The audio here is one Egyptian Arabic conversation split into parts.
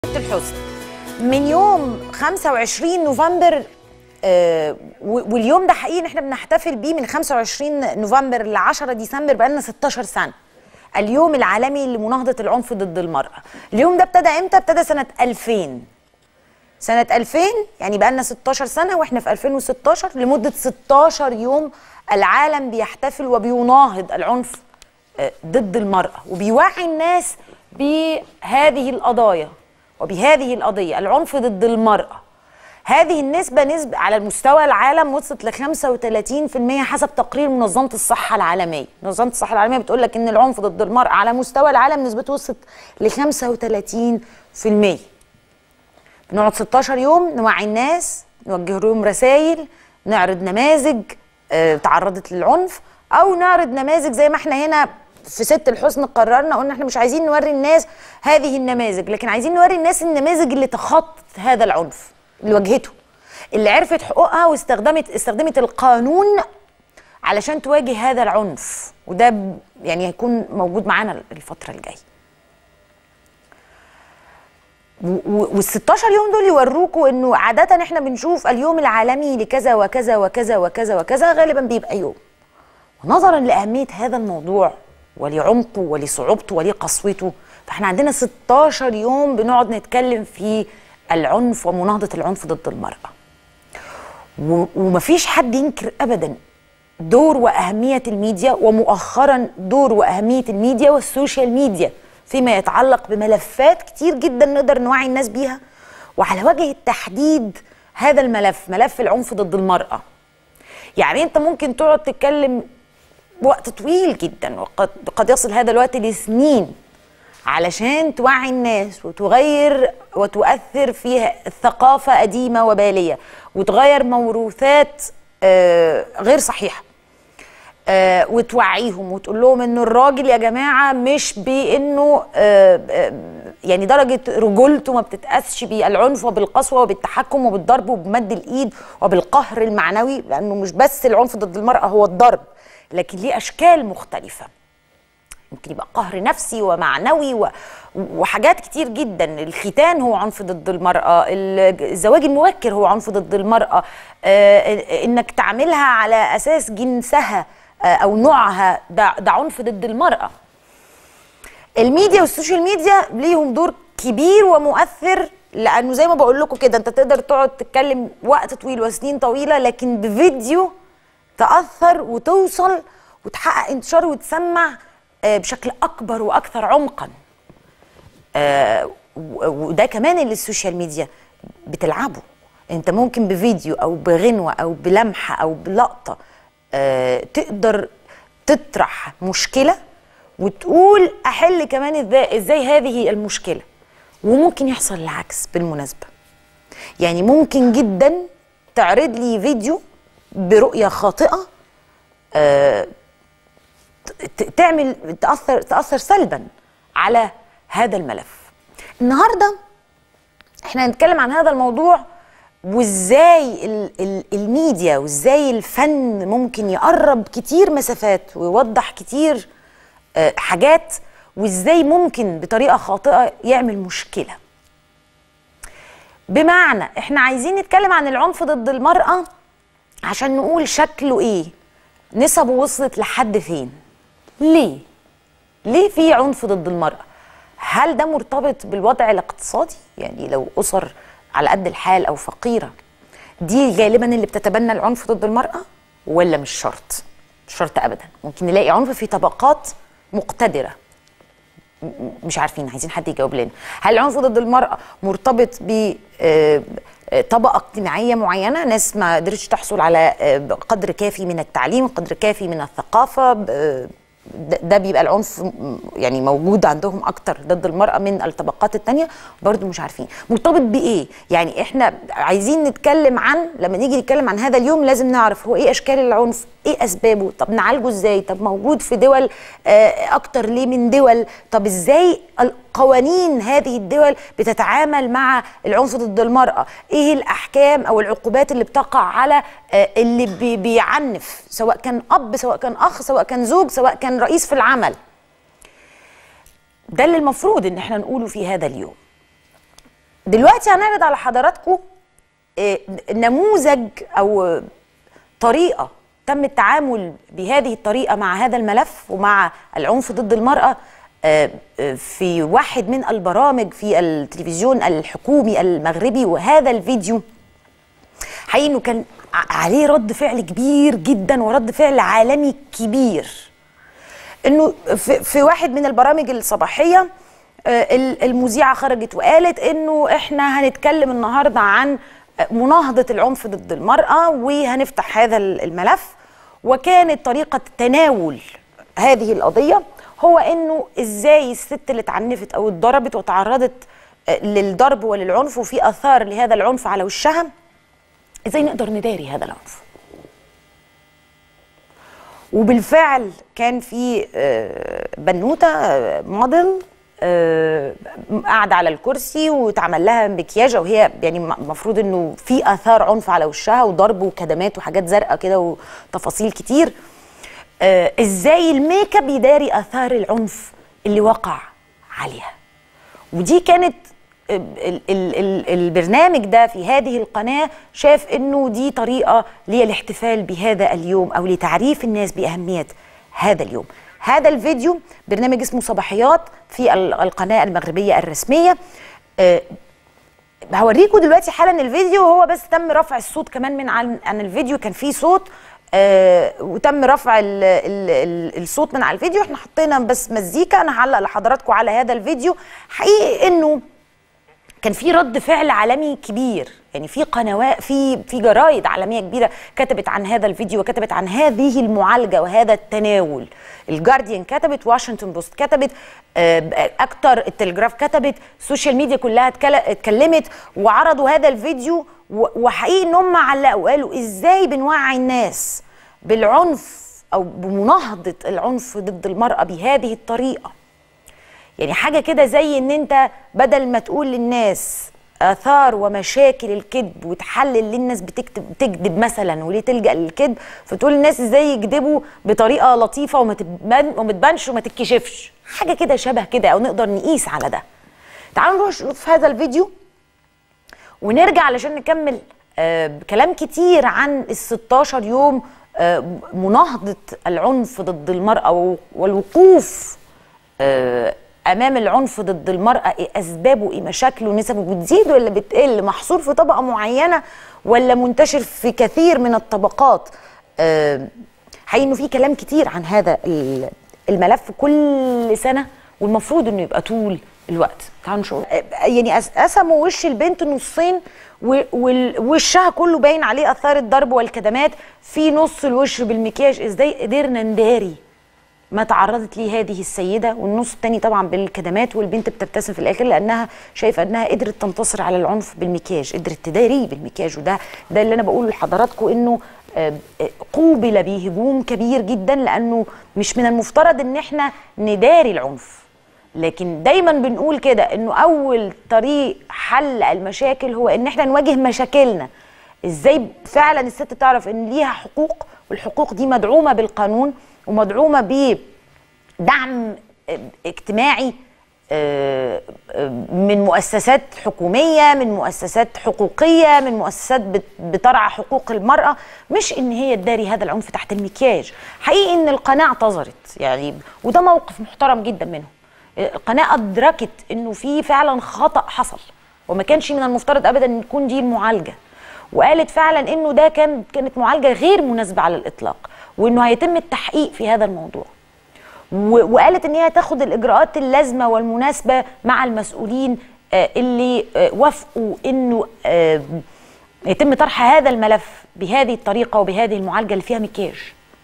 الحزن من يوم 25 نوفمبر آه، و- واليوم ده حقيقي احنا بنحتفل بيه من 25 نوفمبر ل 10 ديسمبر بقالنا 16 سنه اليوم العالمي لمناهضه العنف ضد المراه اليوم ده ابتدى امتى ابتدى سنه 2000 سنة 2000 يعني بقى لنا 16 سنة واحنا في 2016 لمدة 16 يوم العالم بيحتفل وبيناهض العنف آه، ضد المرأة وبيوعي الناس بهذه القضايا وبهذه القضية العنف ضد المرأة هذه النسبة نسبة على مستوى العالم وصلت ل 35% حسب تقرير منظمة الصحة العالمية، منظمة الصحة العالمية بتقول لك إن العنف ضد المرأة على مستوى العالم نسبته وصلت ل 35%. بنقعد 16 يوم نوعي الناس نوجه لهم رسائل نعرض نماذج آه، تعرضت للعنف او نعرض نماذج زي ما احنا هنا في ست الحسن قررنا قلنا احنا مش عايزين نوري الناس هذه النماذج لكن عايزين نوري الناس النماذج اللي تخطت هذا العنف اللي واجهته اللي عرفت حقوقها واستخدمت استخدمت القانون علشان تواجه هذا العنف وده ب- يعني هيكون موجود معانا الفترة الجاية وال 16 يوم دول يوروكوا انه عاده احنا بنشوف اليوم العالمي لكذا وكذا وكذا وكذا وكذا غالبا بيبقى يوم ونظرا لاهميه هذا الموضوع ولعمقه ولصعوبته ولقسوته فاحنا عندنا 16 يوم بنقعد نتكلم في العنف ومناهضه العنف ضد المراه و- ومفيش حد ينكر ابدا دور واهميه الميديا ومؤخرا دور واهميه الميديا والسوشيال ميديا فيما يتعلق بملفات كتير جدا نقدر نوعي الناس بيها وعلى وجه التحديد هذا الملف ملف العنف ضد المراه يعني انت ممكن تقعد تتكلم وقت طويل جدا وقد قد يصل هذا الوقت لسنين علشان توعي الناس وتغير وتؤثر في ثقافة قديمة وبالية وتغير موروثات آه، غير صحيحة آه، وتوعيهم وتقول لهم ان الراجل يا جماعه مش بانه آه، آه، يعني درجه رجولته ما بتتقاسش بالعنف وبالقسوه وبالتحكم وبالضرب وبمد الايد وبالقهر المعنوي لانه مش بس العنف ضد المراه هو الضرب لكن ليه اشكال مختلفه ممكن يبقى قهر نفسي ومعنوي و... وحاجات كتير جدا الختان هو عنف ضد المرأة ال- الزواج المبكر هو عنف ضد المرأة آه، انك تعملها على اساس جنسها آه، او نوعها ده, ده عنف ضد المرأة الميديا والسوشيال ميديا ليهم دور كبير ومؤثر لانه زي ما بقول لكم كده انت تقدر تقعد تتكلم وقت طويل وسنين طويله لكن بفيديو تاثر وتوصل وتحقق انتشار وتسمع آه، بشكل اكبر واكثر عمقا آه، و- وده كمان اللي السوشيال ميديا بتلعبه انت ممكن بفيديو او بغنوه او بلمحه او بلقطه آه، تقدر تطرح مشكله وتقول احل كمان ازاي ازاي هذه المشكله وممكن يحصل العكس بالمناسبه يعني ممكن جدا تعرض لي فيديو برؤيه خاطئه آه، ت- تعمل تاثر تاثر سلبا على هذا الملف النهارده احنا هنتكلم عن هذا الموضوع وازاي ال ال الميديا وازاي الفن ممكن يقرب كتير مسافات ويوضح كتير آه، حاجات وازاي ممكن بطريقه خاطئه يعمل مشكله بمعنى احنا عايزين نتكلم عن العنف ضد المراه عشان نقول شكله ايه نسبه وصلت لحد فين ليه ليه في عنف ضد المرأة؟ هل ده مرتبط بالوضع الاقتصادي؟ يعني لو أسر على قد الحال أو فقيرة دي غالبا اللي بتتبنى العنف ضد المرأة ولا مش شرط؟ مش شرط أبدا ممكن نلاقي عنف في طبقات مقتدرة م- م- مش عارفين عايزين حد يجاوب لنا هل العنف ضد المرأة مرتبط ب آه، آه، طبقة اجتماعية معينة ناس ما قدرتش تحصل على آه، قدر كافي من التعليم قدر كافي من الثقافة ب- آه، ده ده بيبقى العنف م- يعني موجود عندهم اكتر ضد المرأة من الطبقات التانية برضو مش عارفين مرتبط بايه يعني احنا عايزين نتكلم عن لما نيجي نتكلم عن هذا اليوم لازم نعرف هو ايه اشكال العنف ايه اسبابه طب نعالجه ازاي طب موجود في دول آه، اكتر ليه من دول طب ازاي قوانين هذه الدول بتتعامل مع العنف ضد المرأة ايه الاحكام او العقوبات اللي بتقع على آه، اللي بي- بيعنف سواء كان اب سواء كان اخ سواء كان زوج سواء كان رئيس في العمل ده اللي المفروض ان احنا نقوله في هذا اليوم دلوقتي هنعرض على حضراتكم آه، نموذج او طريقه تم التعامل بهذه الطريقه مع هذا الملف ومع العنف ضد المراه آه، آه، في واحد من البرامج في التلفزيون الحكومي المغربي وهذا الفيديو حقيقي انه كان ع- عليه رد فعل كبير جدا ورد فعل عالمي كبير انه في, في واحد من البرامج الصباحيه آه، ال- المذيعه خرجت وقالت انه احنا هنتكلم النهارده عن آه، مناهضه العنف ضد المراه وهنفتح هذا ال- الملف وكانت طريقه تناول هذه القضيه هو انه ازاي الست اللي اتعنفت او اتضربت وتعرضت آه، للضرب وللعنف وفي اثار لهذا العنف على وشها ازاي نقدر نداري هذا العنف وبالفعل كان في آه، بنوته آه، موديل آه، قاعده على الكرسي واتعمل لها مكياج وهي يعني المفروض انه في اثار عنف على وشها وضرب وكدمات وحاجات زرقاء كده وتفاصيل كتير آه، ازاي الميك اب يداري اثار العنف اللي وقع عليها ودي كانت ال ال ال البرنامج ده في هذه القناة شاف انه دي طريقة للاحتفال بهذا اليوم او لتعريف الناس بأهمية هذا اليوم هذا الفيديو برنامج اسمه صباحيات في ال- القناة المغربية الرسمية آه، هوريكم دلوقتي حالا الفيديو وهو بس تم رفع الصوت كمان من عن, عن الفيديو كان فيه صوت آه وتم رفع ال ال ال الصوت من على الفيديو احنا حطينا بس مزيكا انا هعلق لحضراتكم على هذا الفيديو حقيقي انه كان في رد فعل عالمي كبير يعني في قنوات في في جرايد عالميه كبيره كتبت عن هذا الفيديو وكتبت عن هذه المعالجه وهذا التناول الجارديان كتبت واشنطن بوست كتبت آه، اكتر التلجراف كتبت السوشيال ميديا كلها اتكل- اتكلمت وعرضوا هذا الفيديو و- وحقيقي ان هم علقوا قالوا ازاي بنوعي الناس بالعنف او بمناهضه العنف ضد المراه بهذه الطريقه يعني حاجه كده زي ان انت بدل ما تقول للناس اثار ومشاكل الكذب وتحلل ليه الناس بتكتب تكذب مثلا وليه تلجا للكذب فتقول للناس ازاي يكذبوا بطريقه لطيفه وما تبان وما تبانش وما تتكشفش حاجه كده شبه كده او نقدر نقيس على ده تعالوا نروح نشوف هذا الفيديو ونرجع علشان نكمل آه كلام كتير عن ال 16 يوم آه مناهضه العنف ضد المراه والوقوف آه امام العنف ضد المراه ايه اسبابه ايه مشاكله نسبه بتزيد ولا بتقل محصور في طبقه معينه ولا منتشر في كثير من الطبقات آه حقيقي انه في كلام كتير عن هذا ال- الملف كل سنه والمفروض انه يبقى طول الوقت تعالوا نشوف آه، يعني قس- قسموا وش البنت نصين و- وال- وشها كله باين عليه اثار الضرب والكدمات في نص الوش بالمكياج ازاي قدرنا نداري ما تعرضت ليه هذه السيده والنص الثاني طبعا بالكدمات والبنت بتبتسم في الاخر لانها شايفه انها قدرت تنتصر على العنف بالمكياج قدرت تداريه بالمكياج وده ده اللي انا بقوله لحضراتكم انه آه، آه، قوبل بهجوم كبير جدا لانه مش من المفترض ان احنا نداري العنف لكن دايما بنقول كده انه اول طريق حل المشاكل هو ان احنا نواجه مشاكلنا ازاي فعلا الست تعرف ان ليها حقوق والحقوق دي مدعومه بالقانون ومدعومه بدعم اجتماعي آه، آه، من مؤسسات حكوميه من مؤسسات حقوقيه من مؤسسات بت- بترعى حقوق المراه مش ان هي تداري هذا العنف تحت المكياج حقيقي ان القناه اعتذرت يعني وده موقف محترم جدا منهم القناه ادركت انه في فعلا خطا حصل وما كانش من المفترض ابدا ان تكون دي المعالجه وقالت فعلا انه ده كان كانت معالجه غير مناسبه على الاطلاق وانه هيتم التحقيق في هذا الموضوع و- وقالت ان هي تاخد الاجراءات اللازمه والمناسبه مع المسؤولين آه، اللي آه، وافقوا انه آه، يتم طرح هذا الملف بهذه الطريقه وبهذه المعالجه اللي فيها مكياج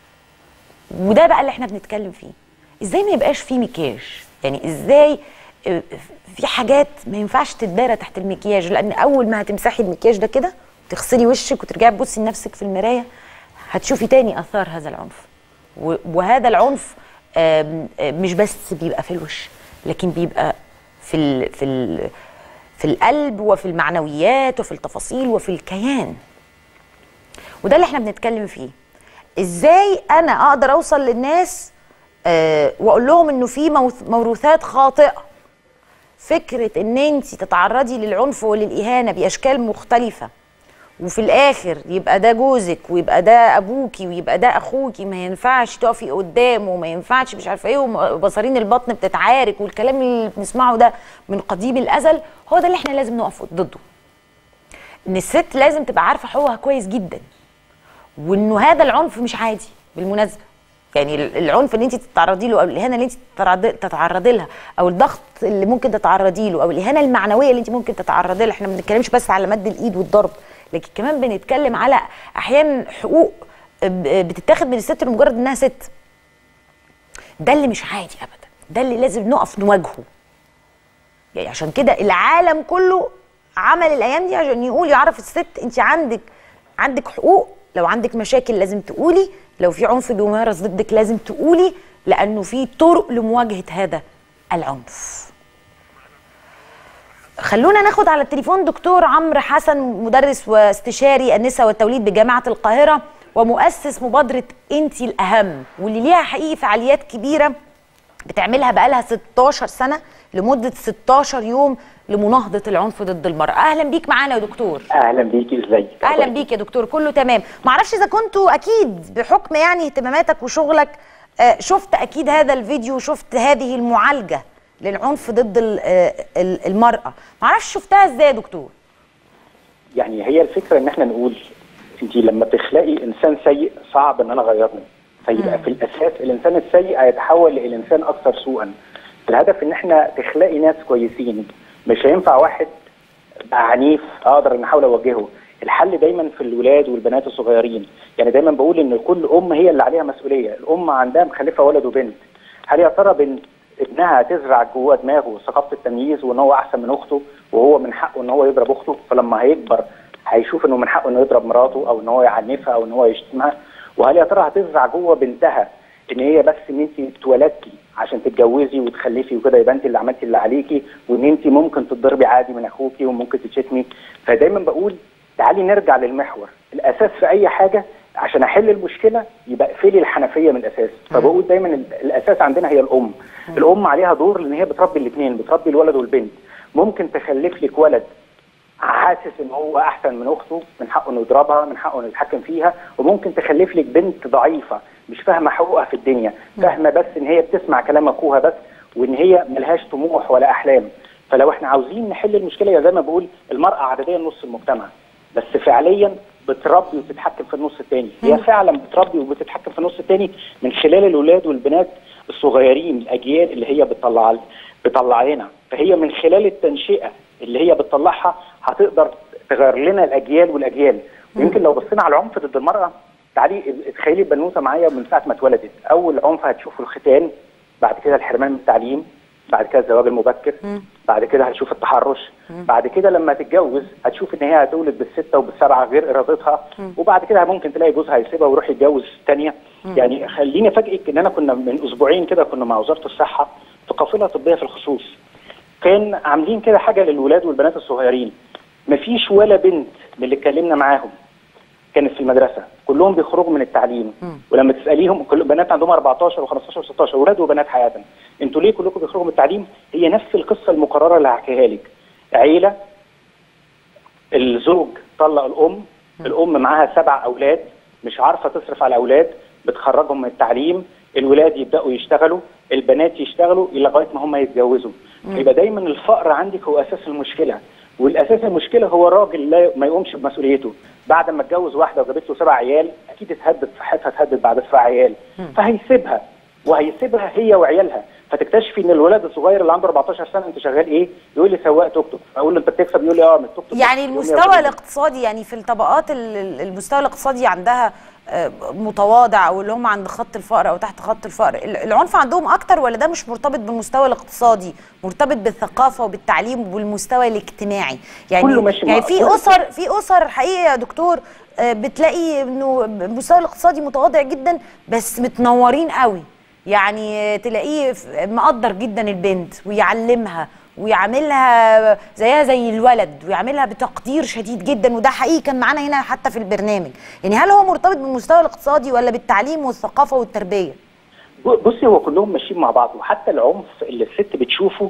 وده بقى اللي احنا بنتكلم فيه ازاي ما يبقاش فيه مكياج يعني ازاي آه، في حاجات ما ينفعش تتدارى تحت المكياج لان اول ما هتمسحي المكياج ده كده تغسلي وشك وترجعي تبصي لنفسك في المرايه هتشوفي تاني اثار هذا العنف و- وهذا العنف آم، آم، مش بس بيبقى في الوش لكن بيبقى في ال في ال في القلب وفي المعنويات وفي التفاصيل وفي الكيان وده اللي احنا بنتكلم فيه ازاي انا اقدر اوصل للناس آه واقول لهم انه في موث- موروثات خاطئه فكره ان انت تتعرضي للعنف وللاهانه باشكال مختلفه وفي الاخر يبقى ده جوزك ويبقى ده ابوكي ويبقى ده اخوكي ما ينفعش تقفي قدامه وما ينفعش مش عارفه ايه وبصارين البطن بتتعارك والكلام اللي بنسمعه ده من قديم الازل هو ده اللي احنا لازم نقف ضده ان الست لازم تبقى عارفه حقوقها كويس جدا وانه هذا العنف مش عادي بالمناسبه يعني العنف اللي انت تتعرضي له او الاهانه اللي انت تتعرضي لها او الضغط اللي ممكن تتعرضي له او الاهانه المعنويه اللي انت ممكن تتعرضي لها احنا ما بنتكلمش بس على مد الايد والضرب لكن كمان بنتكلم على احيانا حقوق بتتاخد من الست لمجرد انها ست ده اللي مش عادي ابدا ده اللي لازم نقف نواجهه يعني عشان كده العالم كله عمل الايام دي عشان يقول يعرف الست انت عندك عندك حقوق لو عندك مشاكل لازم تقولي لو في عنف بيمارس ضدك لازم تقولي لانه في طرق لمواجهه هذا العنف خلونا ناخد على التليفون دكتور عمرو حسن مدرس واستشاري النساء والتوليد بجامعه القاهره ومؤسس مبادره انتي الاهم واللي ليها حقيقي فعاليات كبيره بتعملها بقالها 16 سنه لمده 16 يوم لمناهضه العنف ضد المراه اهلا بيك معانا يا دكتور اهلا بيكي ازيك اهلا بيك يا دكتور كله تمام معرفش اذا كنتوا اكيد بحكم يعني اهتماماتك وشغلك شفت اكيد هذا الفيديو وشفت هذه المعالجه للعنف ضد المراه معرفش شفتها ازاي يا دكتور يعني هي الفكره ان احنا نقول انت لما تخلقي انسان سيء صعب ان انا اغيره فيبقى في الاساس الانسان السيء هيتحول الى انسان اكثر سوءا الهدف ان احنا تخلقي ناس كويسين مش هينفع واحد عنيف اقدر ان احاول اوجهه الحل دايما في الولاد والبنات الصغيرين يعني دايما بقول ان كل ام هي اللي عليها مسؤوليه الام عندها مخلفه ولد وبنت هل يا ترى بنت ابنها تزرع جوه دماغه ثقافه التمييز وان هو احسن من اخته وهو من حقه ان هو يضرب اخته فلما هيكبر هيشوف انه من حقه انه يضرب مراته او ان هو يعنفها او ان هو يشتمها وهل يا ترى هتزرع جوه بنتها ان هي بس ان انت اتولدتي عشان تتجوزي وتخلفي وكده يبقى انت اللي عملتي اللي عليكي وان انت ممكن تتضربي عادي من اخوكي وممكن تتشتمي فدايما بقول تعالي نرجع للمحور الاساس في اي حاجه عشان احل المشكله يبقى اقفلي الحنفيه من الاساس فبقول دايما الاساس عندنا هي الام الام عليها دور لان هي بتربي الاثنين بتربي الولد والبنت ممكن تخلف لك ولد حاسس ان هو احسن من اخته من حقه انه يضربها من حقه انه يتحكم فيها وممكن تخلف لك بنت ضعيفه مش فاهمه حقوقها في الدنيا فاهمه بس ان هي بتسمع كلام اخوها بس وان هي ملهاش طموح ولا احلام فلو احنا عاوزين نحل المشكله يا زي ما بقول المراه عدديا نص المجتمع بس فعليا بتربي وتتحكم في النص الثاني هي فعلا بتربي وبتتحكم في النص الثاني من خلال الاولاد والبنات الصغيرين الاجيال اللي هي بتطلع بتطلع لنا فهي من خلال التنشئه اللي هي بتطلعها هتقدر تغير لنا الاجيال والاجيال ويمكن لو بصينا على العنف ضد المراه تعالي تخيلي البنوته معايا من ساعه ما اتولدت اول عنف هتشوفه الختان بعد كده الحرمان من التعليم بعد كده الزواج المبكر بعد كده هتشوف التحرش بعد كده لما تتجوز هتشوف ان هي هتولد بالسته وبالسبعه غير ارادتها وبعد كده ممكن تلاقي جوزها هيسيبها ويروح يتجوز ثانيه يعني خليني افاجئك ان انا كنا من اسبوعين كده كنا مع وزاره الصحه في قافله طبيه في الخصوص كان عاملين كده حاجه للولاد والبنات الصغيرين مفيش ولا بنت من اللي اتكلمنا معاهم كانت في المدرسه كلهم بيخرجوا من التعليم م. ولما تساليهم كل بنات عندهم 14 و15 و16 ولاد وبنات حياه انتوا ليه كلكم بيخرجوا من التعليم هي نفس القصه المكرره اللي هحكيها لك عيله الزوج طلق الام م. الام معاها سبع اولاد مش عارفه تصرف على الاولاد بتخرجهم من التعليم الولاد يبداوا يشتغلوا البنات يشتغلوا لغايه ما هم يتجوزوا يبقى دايما الفقر عندك هو اساس المشكله والاساس المشكله هو راجل لا ما يقومش بمسؤوليته بعد ما اتجوز واحده وجابت له سبع عيال اكيد اتهدد صحتها اتهدد بعد سبع عيال فهيسيبها وهيسيبها هي وعيالها فتكتشفي ان الولد الصغير اللي عنده 14 سنه انت شغال ايه؟ يقول لي سواق توك توك اقول له انت بتكسب يقول لي اه من التوك توك يعني المستوى الاقتصادي يعني في الطبقات المستوى الاقتصادي عندها متواضع او اللي هم عند خط الفقر او تحت خط الفقر العنف عندهم اكتر ولا ده مش مرتبط بالمستوى الاقتصادي مرتبط بالثقافه وبالتعليم وبالمستوى الاجتماعي يعني كله ماشي يعني في اسر في اسر حقيقه يا دكتور بتلاقي انه المستوى الاقتصادي متواضع جدا بس متنورين قوي يعني تلاقيه مقدر جدا البنت ويعلمها ويعملها زيها زي الولد ويعملها بتقدير شديد جدا وده حقيقي كان معانا هنا حتى في البرنامج يعني هل هو مرتبط بالمستوى الاقتصادي ولا بالتعليم والثقافه والتربيه بصي هو كلهم ماشيين مع بعض وحتى العنف اللي الست بتشوفه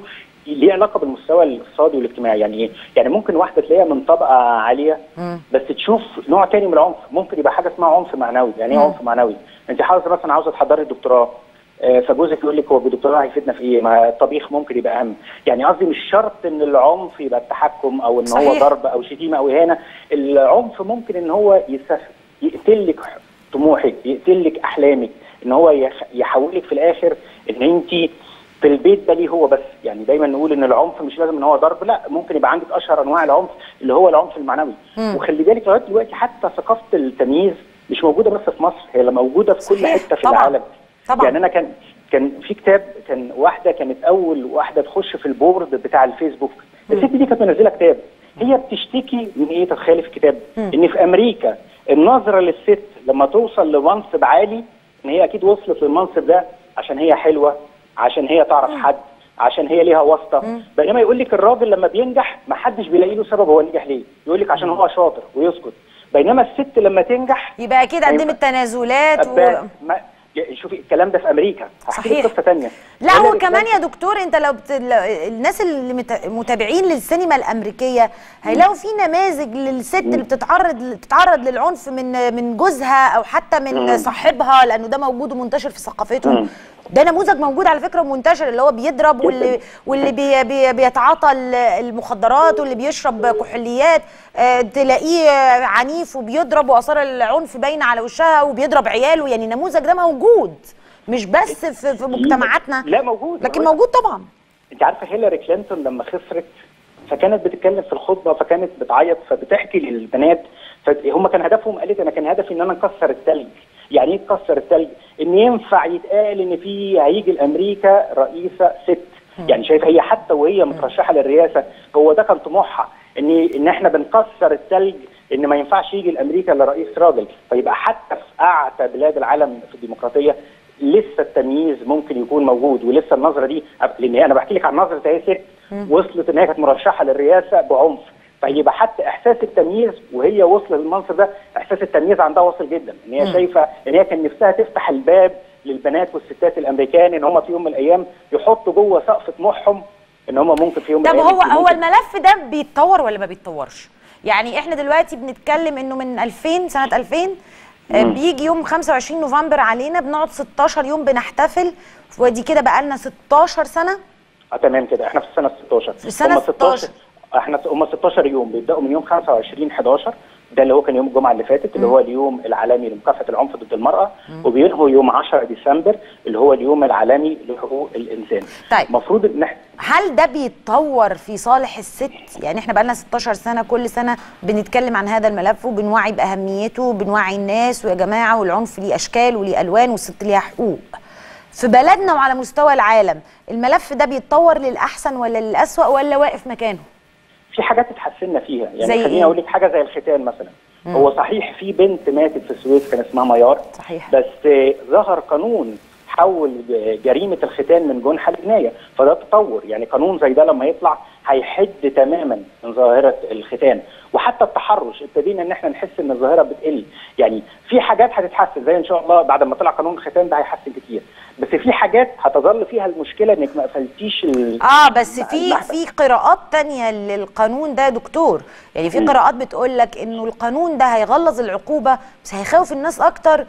ليه علاقه بالمستوى الاقتصادي والاجتماعي يعني ايه؟ يعني ممكن واحده تلاقيها من طبقه عاليه بس تشوف نوع تاني من العنف ممكن يبقى حاجه اسمها عنف معنوي يعني ايه عنف معنوي؟ انت حاضر مثلا عاوزه تحضري دكتوراه آه، فجوزك يقول لك هو الدكتوراه هيفيدنا في ايه؟ ما الطبيخ ممكن يبقى اهم، يعني قصدي مش شرط ان العنف يبقى التحكم او ان هو صحيح. ضرب او شتيمه او اهانه، العنف ممكن ان هو يسف يقتل لك طموحك، يقتل لك احلامك، ان هو يخ- يحولك في الاخر ان انت في البيت ده ليه هو بس، يعني دايما نقول ان العنف مش لازم ان هو ضرب، لا ممكن يبقى عندك اشهر انواع العنف اللي هو العنف المعنوي، وخلي بالك لغايه دلوقتي حتى ثقافه التمييز مش موجوده بس في مصر، هي موجوده في كل صحيح. حته في طبعاً. العالم. طبعاً. يعني انا كان كان في كتاب كان واحده كانت اول واحده تخش في البورد بتاع الفيسبوك الست دي كانت منزله كتاب هي بتشتكي من ايه تتخيلي في الكتاب ان في امريكا النظره للست لما توصل لمنصب عالي ان هي اكيد وصلت للمنصب ده عشان هي حلوه عشان هي تعرف حد عشان هي ليها واسطه بينما يقول لك الراجل لما بينجح ما حدش بيلاقي له سبب هو نجح ليه يقول لك عشان هو شاطر ويسكت بينما الست لما تنجح يبقى اكيد أيوة. قدمت تنازلات و... أبان. ما شوفي الكلام ده في امريكا هحكي لك صحيح. قصه ثانيه لا هو كمان يا دكتور انت لو بت... لو- الناس اللي مت... متابعين للسينما الامريكيه هيلاقوا في نماذج للست اللي بتتعرض بتتعرض للعنف من من جوزها او حتى من مم. صاحبها لانه ده موجود ومنتشر في ثقافتهم مم. ده نموذج موجود على فكره ومنتشر اللي هو بيضرب واللي جداً. واللي بي بي بيتعاطى ال- المخدرات واللي بيشرب كحوليات آه، تلاقيه عنيف وبيضرب واثار العنف باينه على وشها وبيضرب عياله يعني النموذج ده موجود مش بس في, في مجتمعاتنا لا موجود لكن موجود طبعا انت عارفه هيلاري كلينتون لما خسرت فكانت بتتكلم في الخطبه فكانت بتعيط فبتحكي للبنات فهم كان هدفهم قالت انا كان هدفي ان انا نكسر الثلج يعني ايه تكسر الثلج؟ ان ينفع يتقال ان في هيجي لامريكا رئيسه ست يعني شايف هي حتى وهي مترشحه للرئاسه هو ده كان طموحها ان ان احنا بنكسر الثلج ان ما ينفعش يجي لامريكا الا رئيس راجل فيبقى حتى في اعتى بلاد العالم في الديمقراطيه لسه التمييز ممكن يكون موجود ولسه النظره دي لان انا بحكي لك عن نظره اهي ست وصلت ان هي كانت مرشحه للرئاسه بعنف فيبقى حتى احساس التمييز وهي وصلت للمنصب ده احساس التمييز عندها واصل جدا ان هي شايفه ان هي كان نفسها تفتح الباب للبنات والستات الامريكان ان هم في يوم من الايام يحطوا جوه سقف طموحهم ان هم ممكن في يوم من طب الايام هو يكونوا هو ممكن- الملف ده بيتطور ولا ما بيتطورش يعني احنا دلوقتي بنتكلم انه من 2000 سنه 2000 آه، بيجي يوم 25 نوفمبر علينا بنقعد 16 يوم بنحتفل ودي كده بقى لنا 16 سنه اه تمام كده احنا في السنه 16 في السنة هم 16. احنا هم 16 يوم بيبداوا من يوم 25 11 ده اللي هو كان يوم الجمعه اللي فاتت اللي هو اليوم العالمي لمكافحه العنف ضد المراه وبينهوا يوم 10 ديسمبر اللي هو اليوم العالمي لحقوق الانسان طيب. المفروض ان احنا هل ده بيتطور في صالح الست يعني احنا بقالنا 16 سنه كل سنه بنتكلم عن هذا الملف وبنوعي باهميته وبنوعي الناس ويا جماعه والعنف ليه اشكال وليه الوان والست ليها حقوق في بلدنا وعلى مستوى العالم الملف ده بيتطور للاحسن ولا للاسوأ ولا واقف مكانه في حاجات اتحسنا فيها زي يعني إيه؟ خليني اقول لك حاجه زي الختان مثلا هو صحيح في بنت ماتت في السويس كان اسمها ميار صحيح. بس آه، ظهر قانون حول ج- جريمه الختان من جنحه لجنايه فده تطور يعني قانون زي ده لما يطلع هيحد تماما من ظاهره الختان وحتى التحرش ابتدينا ان احنا نحس ان الظاهره بتقل يعني في حاجات هتتحسن زي ان شاء الله بعد ما طلع قانون الختان ده هيحسن كتير بس في حاجات هتظل فيها المشكله انك ما قفلتيش ال- اه بس في المحبس. في قراءات تانية للقانون ده يا دكتور يعني في مم. قراءات بتقول لك انه القانون ده هيغلظ العقوبه بس هيخوف الناس اكتر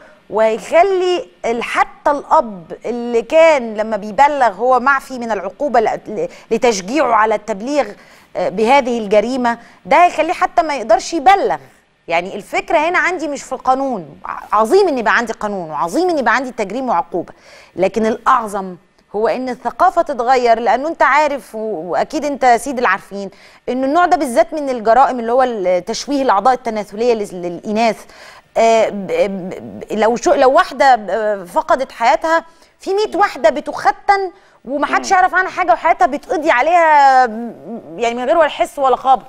وهيخلي ال- حتى الاب اللي كان لما بيبلغ هو معفي من العقوبه ل- ل- لتشجيعه على التبليغ آه، بهذه الجريمه ده هيخليه حتى ما يقدرش يبلغ يعني الفكره هنا عندي مش في القانون ع- عظيم ان يبقى عندي قانون وعظيم ان يبقى عندي تجريم وعقوبه لكن الاعظم هو ان الثقافه تتغير لانه انت عارف و- واكيد انت يا سيدي العارفين ان النوع ده بالذات من الجرائم اللي هو ال- تشويه الاعضاء التناسليه لل- للاناث آه، ب- ب- لو شو لو واحده آه، فقدت حياتها في 100 واحده بتختن ومحدش يعرف عنها حاجه وحياتها بتقضي عليها م- يعني من غير ولا حس ولا خبر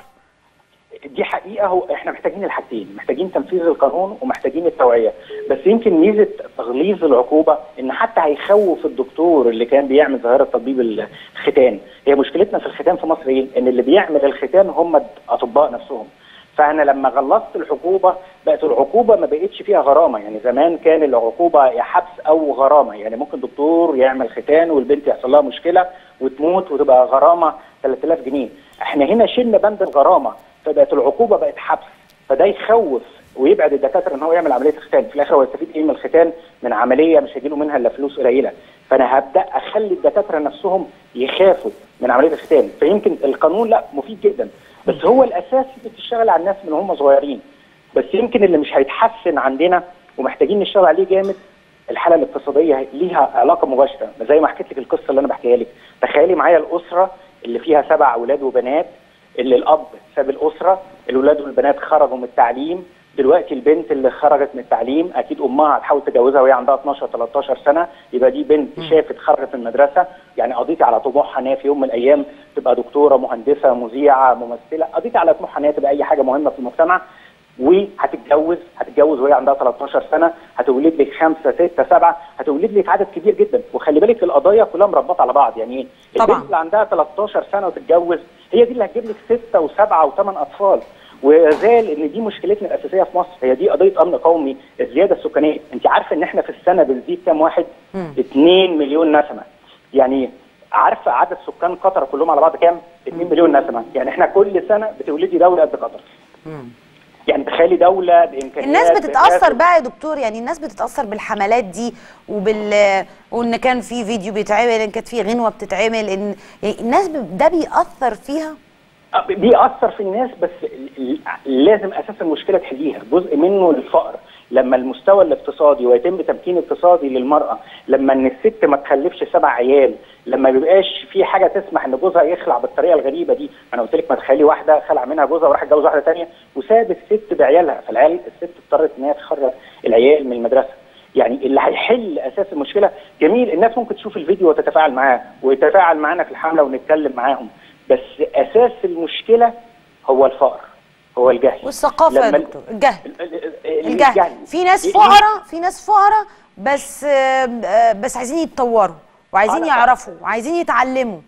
دي حقيقه هو احنا محتاجين الحاجتين محتاجين تنفيذ القانون ومحتاجين التوعيه بس يمكن ميزه تغليظ العقوبه ان حتى هيخوف الدكتور اللي كان بيعمل ظاهره تطبيب الختان هي مشكلتنا في الختان في مصر ايه ان اللي بيعمل الختان هم الاطباء نفسهم فانا لما غلظت العقوبه بقت العقوبه ما بقتش فيها غرامه يعني زمان كان العقوبه يا حبس او غرامه يعني ممكن دكتور يعمل ختان والبنت يحصل لها مشكله وتموت وتبقى غرامه 3000 جنيه احنا هنا شلنا بند الغرامه فبقت العقوبه بقت حبس فده يخوف ويبعد الدكاتره ان هو يعمل عمليه ختان في الاخر هو يستفيد ايه من الختان من عمليه مش هيجيله منها الا فلوس قليله فانا هبدا اخلي الدكاتره نفسهم يخافوا من عمليه الختان فيمكن القانون لا مفيد جدا بس هو الاساس بتشتغل على الناس من هم صغيرين بس يمكن اللي مش هيتحسن عندنا ومحتاجين نشتغل عليه جامد الحاله الاقتصاديه ليها علاقه مباشره زي ما حكيت لك القصه اللي انا بحكيها لك تخيلي معايا الاسره اللي فيها سبع اولاد وبنات اللي الاب ساب الاسره الاولاد والبنات خرجوا من التعليم دلوقتي البنت اللي خرجت من التعليم اكيد امها هتحاول تجوزها وهي عندها 12 13 سنه يبقى دي بنت شافت خرجت من المدرسه يعني قضيتي على طموحها ان هي في يوم من الايام تبقى دكتوره مهندسه مذيعه ممثله قضيتي على طموحها ان هي تبقى اي حاجه مهمه في المجتمع وهتتجوز هتتجوز وهي عندها 13 سنه هتولد لك خمسه سته سبعه هتولد لك عدد كبير جدا وخلي بالك القضايا كلها مربطه على بعض يعني ايه؟ طبعاً. البنت اللي عندها 13 سنه وتتجوز هي دي اللي هتجيب لك سته وسبعه وثمان اطفال وزال ان دي مشكلتنا الاساسيه في مصر هي دي قضيه امن قومي الزياده السكانيه انت عارفه ان احنا في السنه بنزيد كام واحد 2 مليون نسمه يعني عارفه عدد سكان قطر كلهم على بعض كام 2 مليون نسمه يعني احنا كل سنه بتولدي دوله قد قطر يعني تخيلي دوله بامكانيات الناس بتتاثر بإمكانيات- بقى يا دكتور يعني الناس بتتاثر بالحملات دي وبال وان كان في فيديو بيتعمل ان كانت في غنوه بتتعمل ان يعني الناس ب... ده بيأثر فيها آه، بيأثر في الناس بس ال- ال- لازم اساس المشكله تحليها جزء منه الفقر لما المستوى الاقتصادي ويتم تمكين اقتصادي للمراه لما ان الست ما تخلفش سبع عيال لما بيبقاش في حاجه تسمح ان جوزها يخلع بالطريقه الغريبه دي انا قلت لك ما تخلي واحده خلع منها جوزها وراح اتجوز واحده ثانيه وساب الست بعيالها فالعيال الست اضطرت ان هي تخرج العيال من المدرسه يعني اللي هيحل اساس المشكله جميل الناس ممكن تشوف الفيديو وتتفاعل معاه ويتفاعل معانا في الحمله ونتكلم معاهم بس اساس المشكله هو الفقر هو الجهل والثقافه يا لما- دكتور الجهل ال- ال- ال- الجهل في ناس ليه- فقراء في ناس فقراء بس آه، آه، بس عايزين يتطوروا وعايزين آه، لا. يعرفوا وعايزين يتعلموا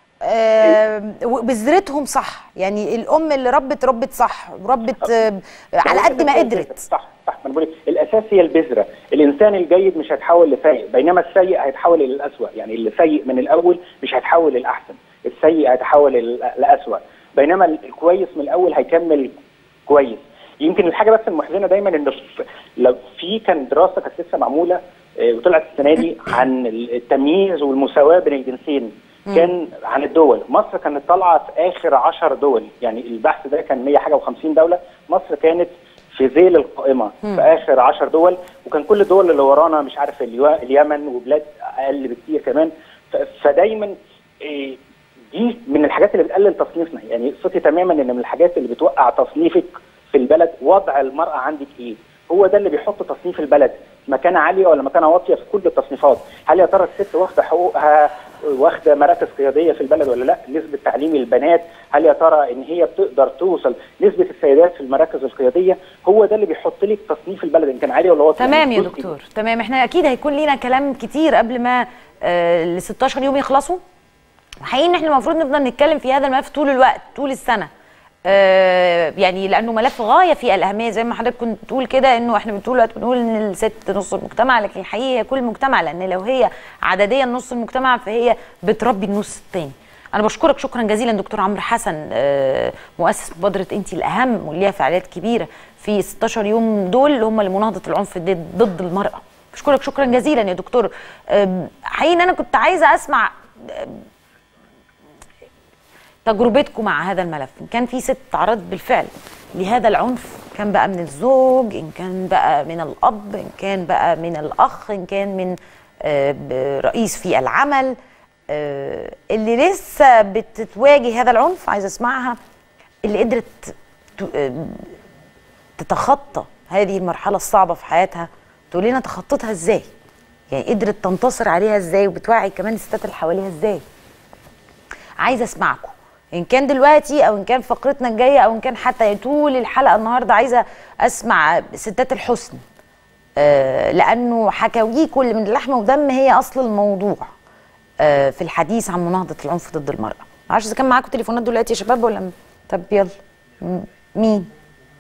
آه، وبذرتهم صح يعني الام اللي ربت ربت صح وربت آه، على قد ما قدرت صح صح ما انا بقول لك، الاساس هي البذره الانسان الجيد مش هيتحول لسيء بينما السيء هيتحول الى الاسوء يعني اللي سيء من الاول مش هيتحول للاحسن السيء هيتحول لل- لاسوء بينما ال- الكويس من الاول هيكمل كويس يمكن الحاجه بس المحزنه دايما ان في- لو في كان دراسه كانت لسه معموله آه، وطلعت السنه دي عن التمييز والمساواه بين الجنسين كان عن الدول مصر كانت طالعه في اخر 10 دول يعني البحث ده كان 100 حاجه و50 دوله مصر كانت في ذيل القائمه في اخر 10 دول وكان كل الدول اللي ورانا مش عارف اليو- اليمن وبلاد اقل بكتير كمان ف- فدايما إيه، دي من الحاجات اللي بتقلل تصنيفنا يعني صوتي تماما ان من الحاجات اللي بتوقع تصنيفك في البلد وضع المراه عندك ايه هو ده اللي بيحط تصنيف البلد مكانه عاليه ولا مكانه واطيه في كل التصنيفات هل يا ترى الست واخده حقوقها واخده مراكز قياديه في البلد ولا لا نسبه تعليم البنات هل يا ترى ان هي بتقدر توصل نسبه السيدات في المراكز القياديه هو ده اللي بيحط لك تصنيف البلد ان كان عالي ولا واطي تمام يا جزء دكتور تمام احنا اكيد هيكون لينا كلام كتير قبل ما ال 16 يوم يخلصوا حقيقي ان احنا المفروض نفضل نتكلم في هذا الملف طول الوقت طول السنه آه، يعني لانه ملف غايه في الاهميه زي ما حضرتك كنت بتقول كده انه احنا طول الوقت بنقول ان الست نص المجتمع لكن الحقيقه هي كل المجتمع لان لو هي عدديا نص المجتمع فهي بتربي النص الثاني انا بشكرك شكرا جزيلا دكتور عمرو حسن آه، مؤسس مبادره انت الاهم واللي ليها فعاليات كبيره في 16 يوم دول اللي هم لمناهضه العنف ضد ضد المراه بشكرك شكرا جزيلا يا دكتور آم، حقيقي ان انا كنت عايزه اسمع تجربتكم مع هذا الملف ان كان في ست تعرضت بالفعل لهذا العنف كان بقى من الزوج ان كان بقى من الاب ان كان بقى من الاخ ان كان من آه، ب- رئيس في العمل آه، اللي لسه بتتواجه هذا العنف عايزه اسمعها اللي قدرت ت- آه، تتخطى هذه المرحله الصعبه في حياتها تقول لنا تخطتها ازاي يعني قدرت تنتصر عليها ازاي وبتوعي كمان الستات اللي حواليها ازاي عايزه اسمعكم ان كان دلوقتي او ان كان فقرتنا الجايه او ان كان حتى طول الحلقه النهارده عايزه اسمع ستات الحسن آه لانه حكاويكم اللي من لحم ودم هي اصل الموضوع آه في الحديث عن مناهضه العنف ضد المراه معرفش اذا كان معاكم تليفونات دلوقتي يا شباب ولا م- طب يلا م- مين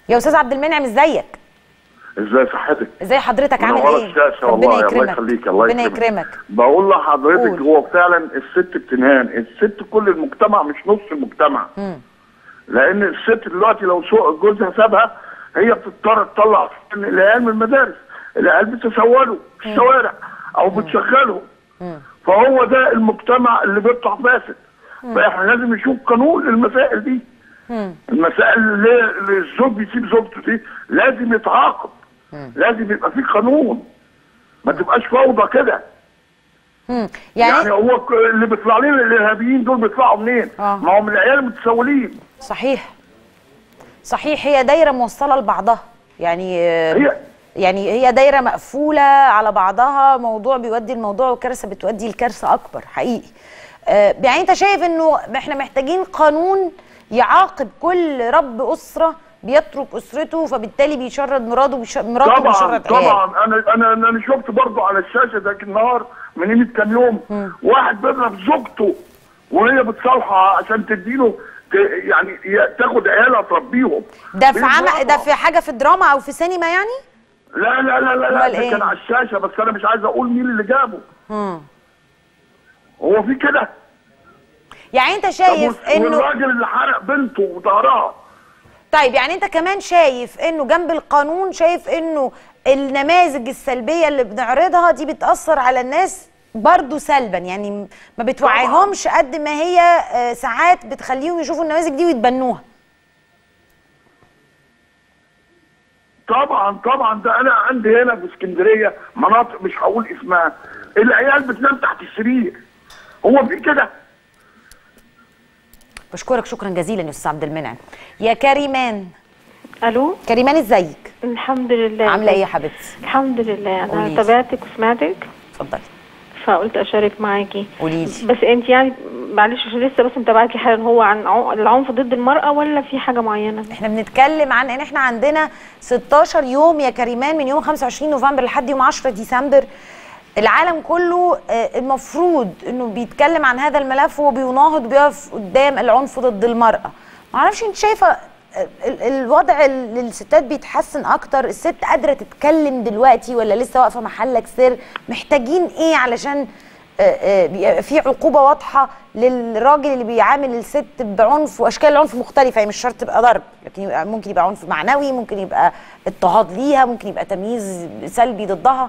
يا استاذ عبد المنعم ازيك ازاي صحتك؟ ازي حضرتك عامل منورة ايه الشاشة ربنا والله الله يكرمك يخليك الله ربنا يكرمك. يكرمك بقول لحضرتك قول. هو فعلا الست بتنهان الست كل المجتمع مش نص المجتمع لان الست دلوقتي لو سوق جوزها سابها هي بتضطر تطلع العيال من المدارس العيال بتسولوا في الشوارع او بتشغلهم فهو ده المجتمع اللي بيطلع فاسد فاحنا لازم نشوف قانون للمسائل دي المسائل اللي اللي الزوج بيسيب زوجته دي لازم يتعاقب لازم يبقى في قانون ما تبقاش فوضى كده مم. يعني, يعني, هو ك- اللي بيطلع لنا الارهابيين دول بيطلعوا منين؟ آه. ما هم العيال المتسولين صحيح صحيح هي دايره موصله لبعضها يعني هي يعني هي دايره مقفوله على بعضها موضوع بيودي الموضوع وكارثه بتودي لكارثه اكبر حقيقي آه، يعني انت شايف انه احنا محتاجين قانون يعاقب كل رب اسره بيترك اسرته فبالتالي بيشرد مراته بيش... مراته طبعا بيشرد عياله طبعا انا انا انا شفت برضو على الشاشه ذاك النهار من قيمه كام يوم واحد بيضرب زوجته وهي بتصالحه عشان تديله ت- يعني ي- تاخد عيالها تربيهم ده في عم... بيضربها. ده في حاجه في دراما او في سينما يعني لا لا لا لا, لا أمال ده إيه؟ كان على الشاشه بس انا مش عايز اقول مين اللي جابه مم. هو في كده يعني انت طب شايف وال- انه والراجل اللي حرق بنته وظهرها طيب يعني انت كمان شايف انه جنب القانون شايف انه النماذج السلبيه اللي بنعرضها دي بتاثر على الناس برضو سلبا يعني م- ما بتوعيهمش قد ما هي آه، ساعات بتخليهم يشوفوا النماذج دي ويتبنوها طبعا طبعا ده انا عندي هنا في اسكندريه مناطق مش هقول اسمها العيال بتنام تحت السرير هو في كده بشكرك شكرا جزيلا يا استاذ عبد المنعم يا كريمان الو كريمان ازيك الحمد لله عامله ايه يا حبيبتي الحمد لله انا قوليلي. تابعتك وسمعتك اتفضلي فقلت اشارك معاكي قولي لي بس انت يعني معلش عشان لسه بس متابعاكي حالا هو عن عن- العنف ضد المرأة ولا في حاجة معينة؟ احنا بنتكلم عن ان احنا عندنا 16 يوم يا كريمان من يوم 25 نوفمبر لحد يوم 10 ديسمبر العالم كله آه، المفروض انه بيتكلم عن هذا الملف وهو بيناهض وبيقف قدام العنف ضد المرأة معرفش انت شايفة آه، ال- الوضع ال- للستات بيتحسن اكتر الست قادرة تتكلم دلوقتي ولا لسه واقفة محلك سر محتاجين ايه علشان آه، آه، بيبقى في عقوبه واضحه للراجل اللي بيعامل الست بعنف واشكال العنف مختلفه يعني مش شرط تبقى ضرب لكن يبقى ممكن يبقى عنف معنوي ممكن يبقى اضطهاد ليها ممكن يبقى تمييز سلبي ضدها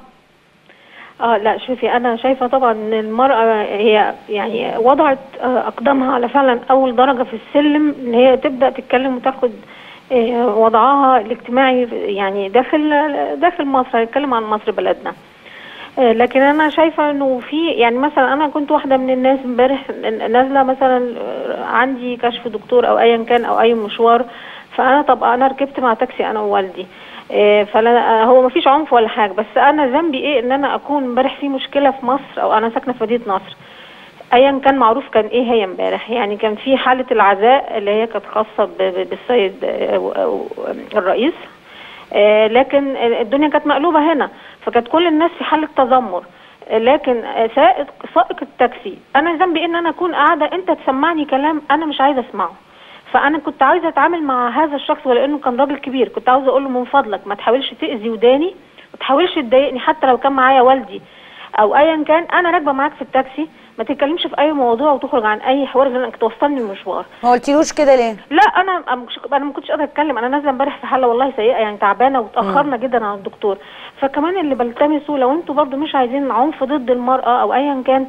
اه لا شوفي انا شايفة طبعا ان المرأة هي يعني وضعت آه، اقدامها على فعلا اول درجة في السلم ان هي تبدأ تتكلم وتاخد آه، وضعها الاجتماعي يعني داخل داخل مصر هنتكلم عن مصر بلدنا آه، لكن انا شايفه انه في يعني مثلا انا كنت واحده من الناس امبارح نازله مثلا آه، عندي كشف دكتور او ايا كان او اي مشوار فانا طب انا ركبت مع تاكسي انا ووالدي آه، فلا آه، هو ما فيش عنف ولا حاجه بس انا ذنبي ايه ان انا اكون امبارح في مشكله في مصر او انا ساكنه في مدينه نصر ايا كان معروف كان ايه هي امبارح يعني كان في حاله العزاء اللي هي كانت خاصه ب- ب- بالسيد آه، و- و- الرئيس آه، لكن الدنيا كانت مقلوبه هنا فكانت كل الناس في حاله تذمر آه، لكن آه، سائق سائق التاكسي انا ذنبي ان انا اكون قاعده انت تسمعني كلام انا مش عايزه اسمعه فانا كنت عايزه اتعامل مع هذا الشخص ولانه كان راجل كبير كنت عاوزه اقول له من فضلك ما تحاولش تاذي وداني ما تحاولش تضايقني حتى لو كان معايا والدي او ايا كان انا راكبه معاك في التاكسي ما تتكلمش في اي موضوع وتخرج عن اي حوار غير انك توصلني المشوار ما قلتيلوش كده ليه لا انا أنا مش- انا ما كنتش قادره اتكلم انا نازله امبارح في حاله والله سيئه يعني تعبانه وتاخرنا جدا عن الدكتور فكمان اللي بلتمسه لو انتوا برضو مش عايزين عنف ضد المراه او ايا كان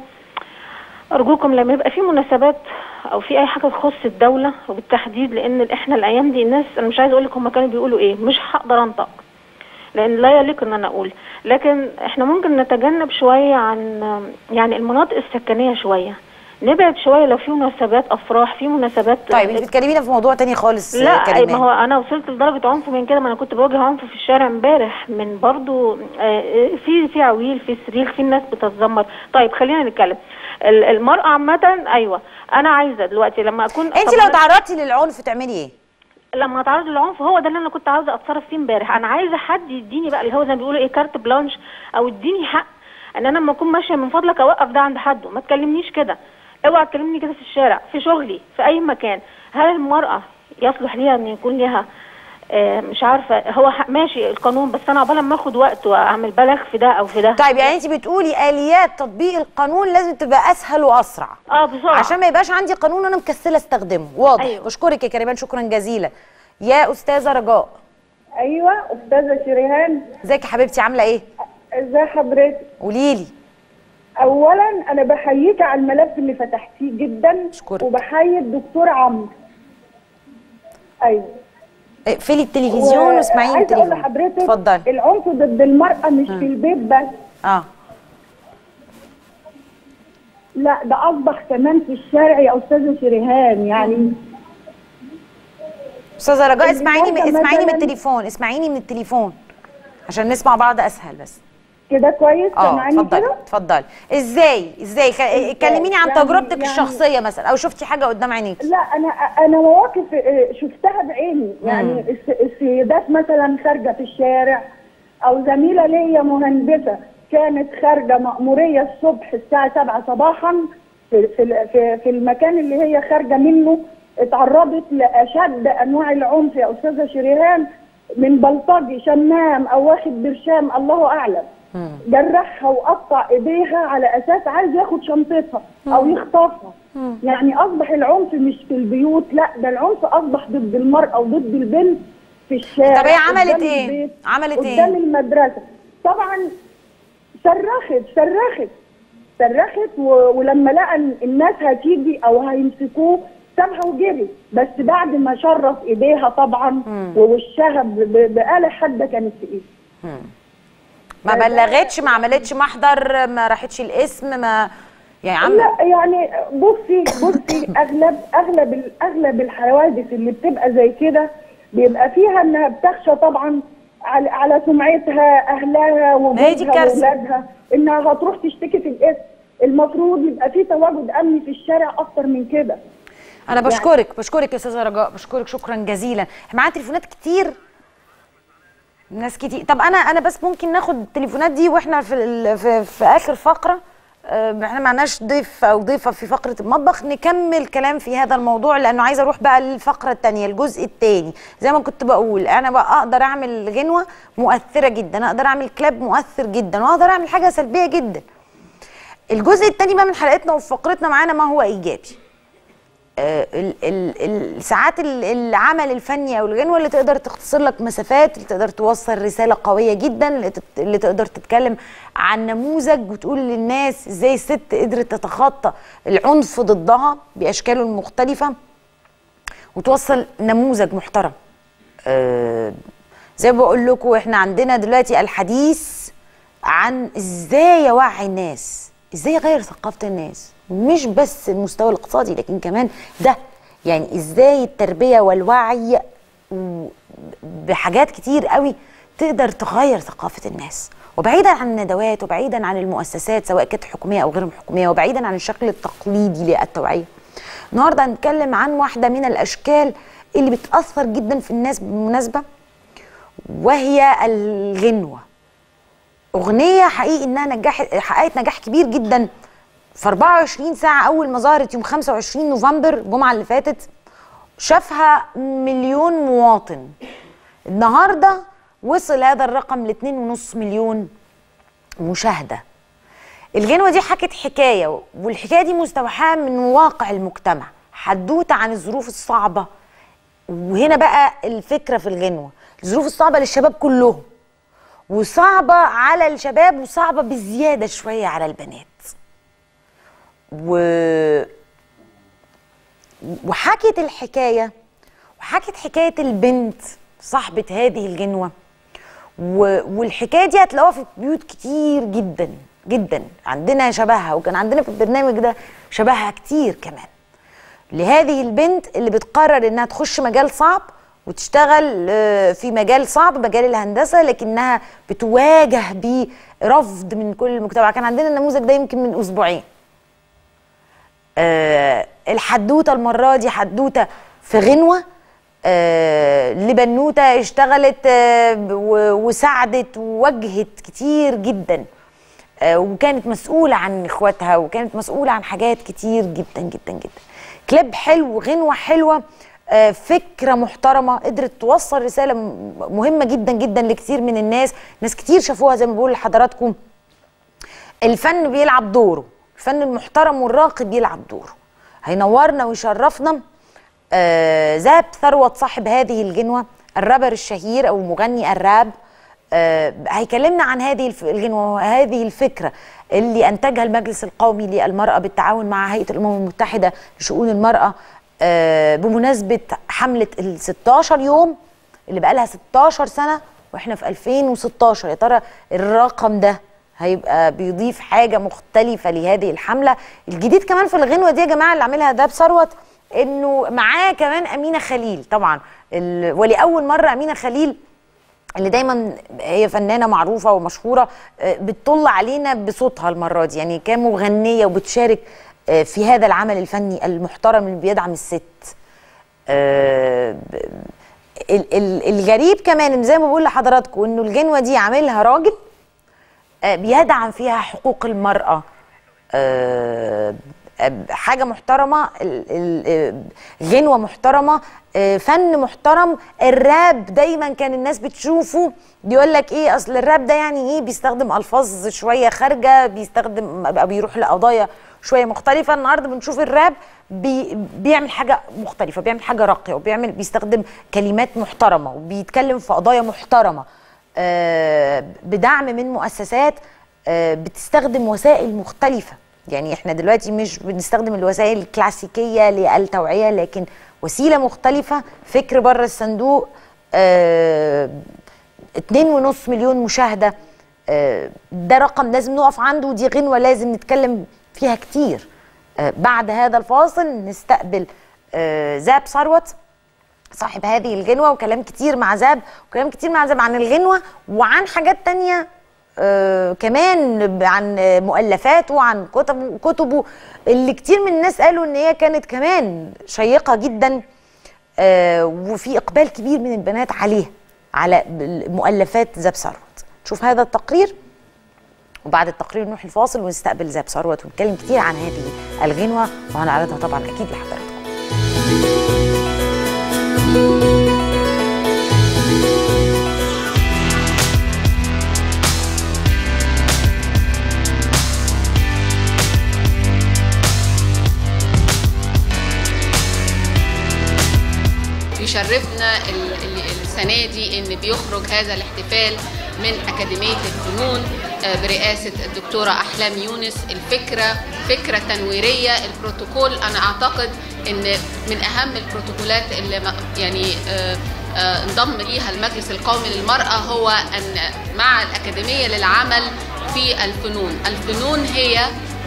ارجوكم لما يبقى في مناسبات او في اي حاجه تخص الدوله وبالتحديد لان احنا الايام دي الناس انا مش عايزه اقول لك هم كانوا بيقولوا ايه مش هقدر انطق لان لا يليق ان انا اقول لكن احنا ممكن نتجنب شويه عن يعني المناطق السكنيه شويه نبعد شويه لو في مناسبات افراح في مناسبات طيب انت بتكلمينا في موضوع تاني خالص يا لا كريمان ما هو انا وصلت لدرجه عنف من كده ما انا كنت بواجه عنف في الشارع امبارح من برضو آه، في في عويل في سرير في ناس بتتذمر طيب خلينا نتكلم ال- المراه عامه ايوه انا عايزه دلوقتي لما اكون انت طب لو أنا- تعرضتي للعنف تعملي ايه لما اتعرض للعنف هو ده اللي انا كنت عاوزه اتصرف فيه امبارح انا عايزه حد يديني بقى اللي هو زي ما بيقولوا ايه كارت بلانش او اديني حق ان انا لما اكون ماشيه من فضلك اوقف ده عند حده ما تكلمنيش كده اوعى تكلمني كده في الشارع في شغلي في اي مكان هل المراه يصلح ليها ان يكون لها آه، مش عارفه هو ح- ماشي القانون بس انا عقبال ما اخد وقت واعمل بلغ في ده او في ده طيب يعني انت بتقولي اليات تطبيق القانون لازم تبقى اسهل واسرع اه بسرعه عشان ما يبقاش عندي قانون انا مكسله استخدمه واضح أيوة. بشكرك يا كريمان شكرا جزيلا يا استاذه رجاء ايوه استاذه شريهان ازيك يا حبيبتي عامله ايه ازي حضرتك قولي لي اولا انا بحييك على الملف اللي فتحتيه جدا أشكرك. وبحيي الدكتور عمرو ايوه اقفلي التلفزيون واسمعيني عايزه اقول التليفون لحضرتك اتفضلي العنف ضد المراه مش في البيت بس اه لا ده اصبح كمان في الشارع يا استاذه شريهان يعني استاذه رجاء اسمعيني النهاردة اسمعيني من مثلاً- التليفون اسمعيني من التليفون عشان نسمع بعض اسهل بس كده كويس اه سامعاني اتفضلي كده اتفضلي ازاي ازاي خ- كلميني عن يعني- تجربتك يعني- الشخصيه مثلا او شفتي حاجه قدام عينيكي لا انا انا مواقف آه، شفتها بعيني يعني الس- السيدات مثلا خارجه في الشارع او زميله ليا مهندسه كانت خارجه مأموريه الصبح الساعه 7 صباحا في في ال- في, في المكان اللي هي خارجه منه اتعرضت لاشد انواع العنف يا استاذه شريهان من بلطجي شمام او واخد برشام الله اعلم جرحها وقطع ايديها على اساس عايز ياخد شنطتها او يخطفها يعني اصبح العنف مش في البيوت لا ده العنف اصبح ضد المراه وضد البنت في الشارع طب هي عملت قدام إيه؟ البيت، عملت إيه؟ قدام المدرسه طبعا صرخت صرخت صرخت و- ولما لقى إن الناس هتيجي او هيمسكوه سابها وجري بس بعد ما شرف ايديها طبعا ووشها ب- ب- بآلة حاده كانت في ايده ما بلغتش ما عملتش محضر ما راحتش القسم ما يعني عم لا يعني بصي بصي اغلب اغلب ال- اغلب الحوادث اللي بتبقى زي كده بيبقى فيها انها بتخشى طبعا على على سمعتها اهلها هي دي وجوزها الكارثة. واولادها انها هتروح تشتكي في القسم المفروض يبقى في تواجد امني في الشارع اكتر من كده انا بشكرك بشكرك يا استاذه رجاء بشكرك شكرا جزيلا احنا معانا تليفونات كتير ناس كتير طب انا انا بس ممكن ناخد التليفونات دي واحنا في ال... في, في اخر فقره آه، احنا معناش ضيف او ضيفه في فقره المطبخ نكمل كلام في هذا الموضوع لانه عايزه اروح بقى للفقره الثانيه الجزء الثاني زي ما كنت بقول انا بقى اقدر اعمل غنوه مؤثره جدا اقدر اعمل كلاب مؤثر جدا واقدر اعمل حاجه سلبيه جدا الجزء الثاني بقى من حلقتنا وفي فقرتنا معانا ما هو ايجابي آه، ال- ال- ال- ساعات ال- العمل الفني او الغنوه اللي تقدر تختصر لك مسافات اللي تقدر توصل رساله قويه جدا اللي تت- اللي تقدر تتكلم عن نموذج وتقول للناس ازاي الست قدرت تتخطى العنف ضدها باشكاله المختلفه وتوصل نموذج محترم آه، زي ما بقول لكم احنا عندنا دلوقتي الحديث عن ازاي اوعي الناس ازاي اغير ثقافه الناس مش بس المستوى الاقتصادي لكن كمان ده يعني ازاي التربيه والوعي و- بحاجات كتير قوي تقدر تغير ثقافه الناس وبعيدا عن الندوات وبعيدا عن المؤسسات سواء كانت حكوميه او غير حكوميه وبعيدا عن الشكل التقليدي للتوعيه النهارده هنتكلم عن واحده من الاشكال اللي بتاثر جدا في الناس بالمناسبه وهي الغنوه اغنيه حقيقي انها نجحت حققت نجاح كبير جدا في 24 ساعه اول ما ظهرت يوم 25 نوفمبر الجمعه اللي فاتت شافها مليون مواطن النهارده وصل هذا الرقم ل 2.5 مليون مشاهده الغنوه دي حكت حكايه والحكايه دي مستوحاه من واقع المجتمع حدوته عن الظروف الصعبه وهنا بقى الفكره في الغنوه الظروف الصعبه للشباب كلهم وصعبه على الشباب وصعبه بزياده شويه على البنات و وحكت الحكايه وحكت حكايه البنت صاحبه هذه الغنوه و... والحكايه دي هتلاقوها في بيوت كتير جدا جدا عندنا شبهها وكان عندنا في البرنامج ده شبهها كتير كمان لهذه البنت اللي بتقرر انها تخش مجال صعب وتشتغل آه، في مجال صعب مجال الهندسه لكنها بتواجه برفض من كل المجتمع كان عندنا النموذج ده يمكن من اسبوعين آه، الحدوته المره دي حدوته في غنوه آه، لبنوته اشتغلت آه، و- وساعدت وواجهت كتير جدا آه، وكانت مسؤوله عن اخواتها وكانت مسؤوله عن حاجات كتير جدا جدا جدا كليب حلو غنوه حلوه آه، فكره محترمه قدرت توصل رساله م- مهمه جدا جدا لكثير من الناس ناس كتير شافوها زي ما بقول لحضراتكم الفن بيلعب دوره الفن المحترم والراقي بيلعب دوره هينورنا ويشرفنا آه زاب ثروت صاحب هذه الجنوة الرابر الشهير أو مغني الراب آه هيكلمنا عن هذه الف- الجنوة وهذه الفكرة اللي أنتجها المجلس القومي للمرأة بالتعاون مع هيئة الأمم المتحدة لشؤون المرأة آه بمناسبة حملة ال 16 يوم اللي بقى لها 16 سنة واحنا في 2016 يا ترى الرقم ده هيبقى بيضيف حاجة مختلفة لهذه الحملة الجديد كمان في الغنوة دي يا جماعة اللي عاملها داب ثروت انه معاه كمان أمينة خليل طبعا ال... ولأول مرة أمينة خليل اللي دايما هي فنانه معروفه ومشهوره آه، بتطل علينا بصوتها المره دي يعني كمغنيه وبتشارك آه، في هذا العمل الفني المحترم اللي بيدعم الست آه، ب- ال- ال- الغريب كمان إن زي ما بقول لحضراتكم انه الجنوه دي عاملها راجل آه، بيدعم فيها حقوق المراه آه، آه، حاجه محترمه ال- ال- آه، غنوه محترمه آه، فن محترم الراب دايما كان الناس بتشوفه بيقول لك ايه اصل الراب ده يعني ايه بيستخدم الفاظ شويه خارجه بيستخدم أو بيروح لقضايا شويه مختلفه النهارده بنشوف الراب بي بيعمل حاجه مختلفه بيعمل حاجه راقيه وبيعمل بيستخدم كلمات محترمه وبيتكلم في قضايا محترمه آه، بدعم من مؤسسات آه، بتستخدم وسائل مختلفة يعني احنا دلوقتي مش بنستخدم الوسائل الكلاسيكية للتوعية لكن وسيلة مختلفة فكر بره الصندوق آه، اتنين ونص مليون مشاهدة آه، ده رقم لازم نقف عنده ودي غنوة لازم نتكلم فيها كتير آه، بعد هذا الفاصل نستقبل آه، زاب ثروت صاحب هذه الغنوة وكلام كتير مع زاب وكلام كتير مع زاب عن الغنوة وعن حاجات تانية آه كمان ب- عن آه، مؤلفاته وعن كتبه كتبه اللي كتير من الناس قالوا ان هي كانت كمان شيقة جدا آه وفي اقبال كبير من البنات عليها على ب- مؤلفات زاب ثروت نشوف هذا التقرير وبعد التقرير نروح الفاصل ونستقبل زاب ثروت ونتكلم كتير عن هذه الغنوة وهنعرضها طبعا اكيد لحضراتكم يشرفنا ال- ال- السنة دي إن بيخرج هذا الاحتفال من أكاديمية الفنون آه، برئاسة الدكتورة أحلام يونس الفكرة فكرة تنويرية البروتوكول أنا أعتقد إن من أهم البروتوكولات اللي ما- يعني آه، آه، انضم ليها المجلس القومي للمرأة هو أن مع الأكاديمية للعمل في الفنون الفنون هي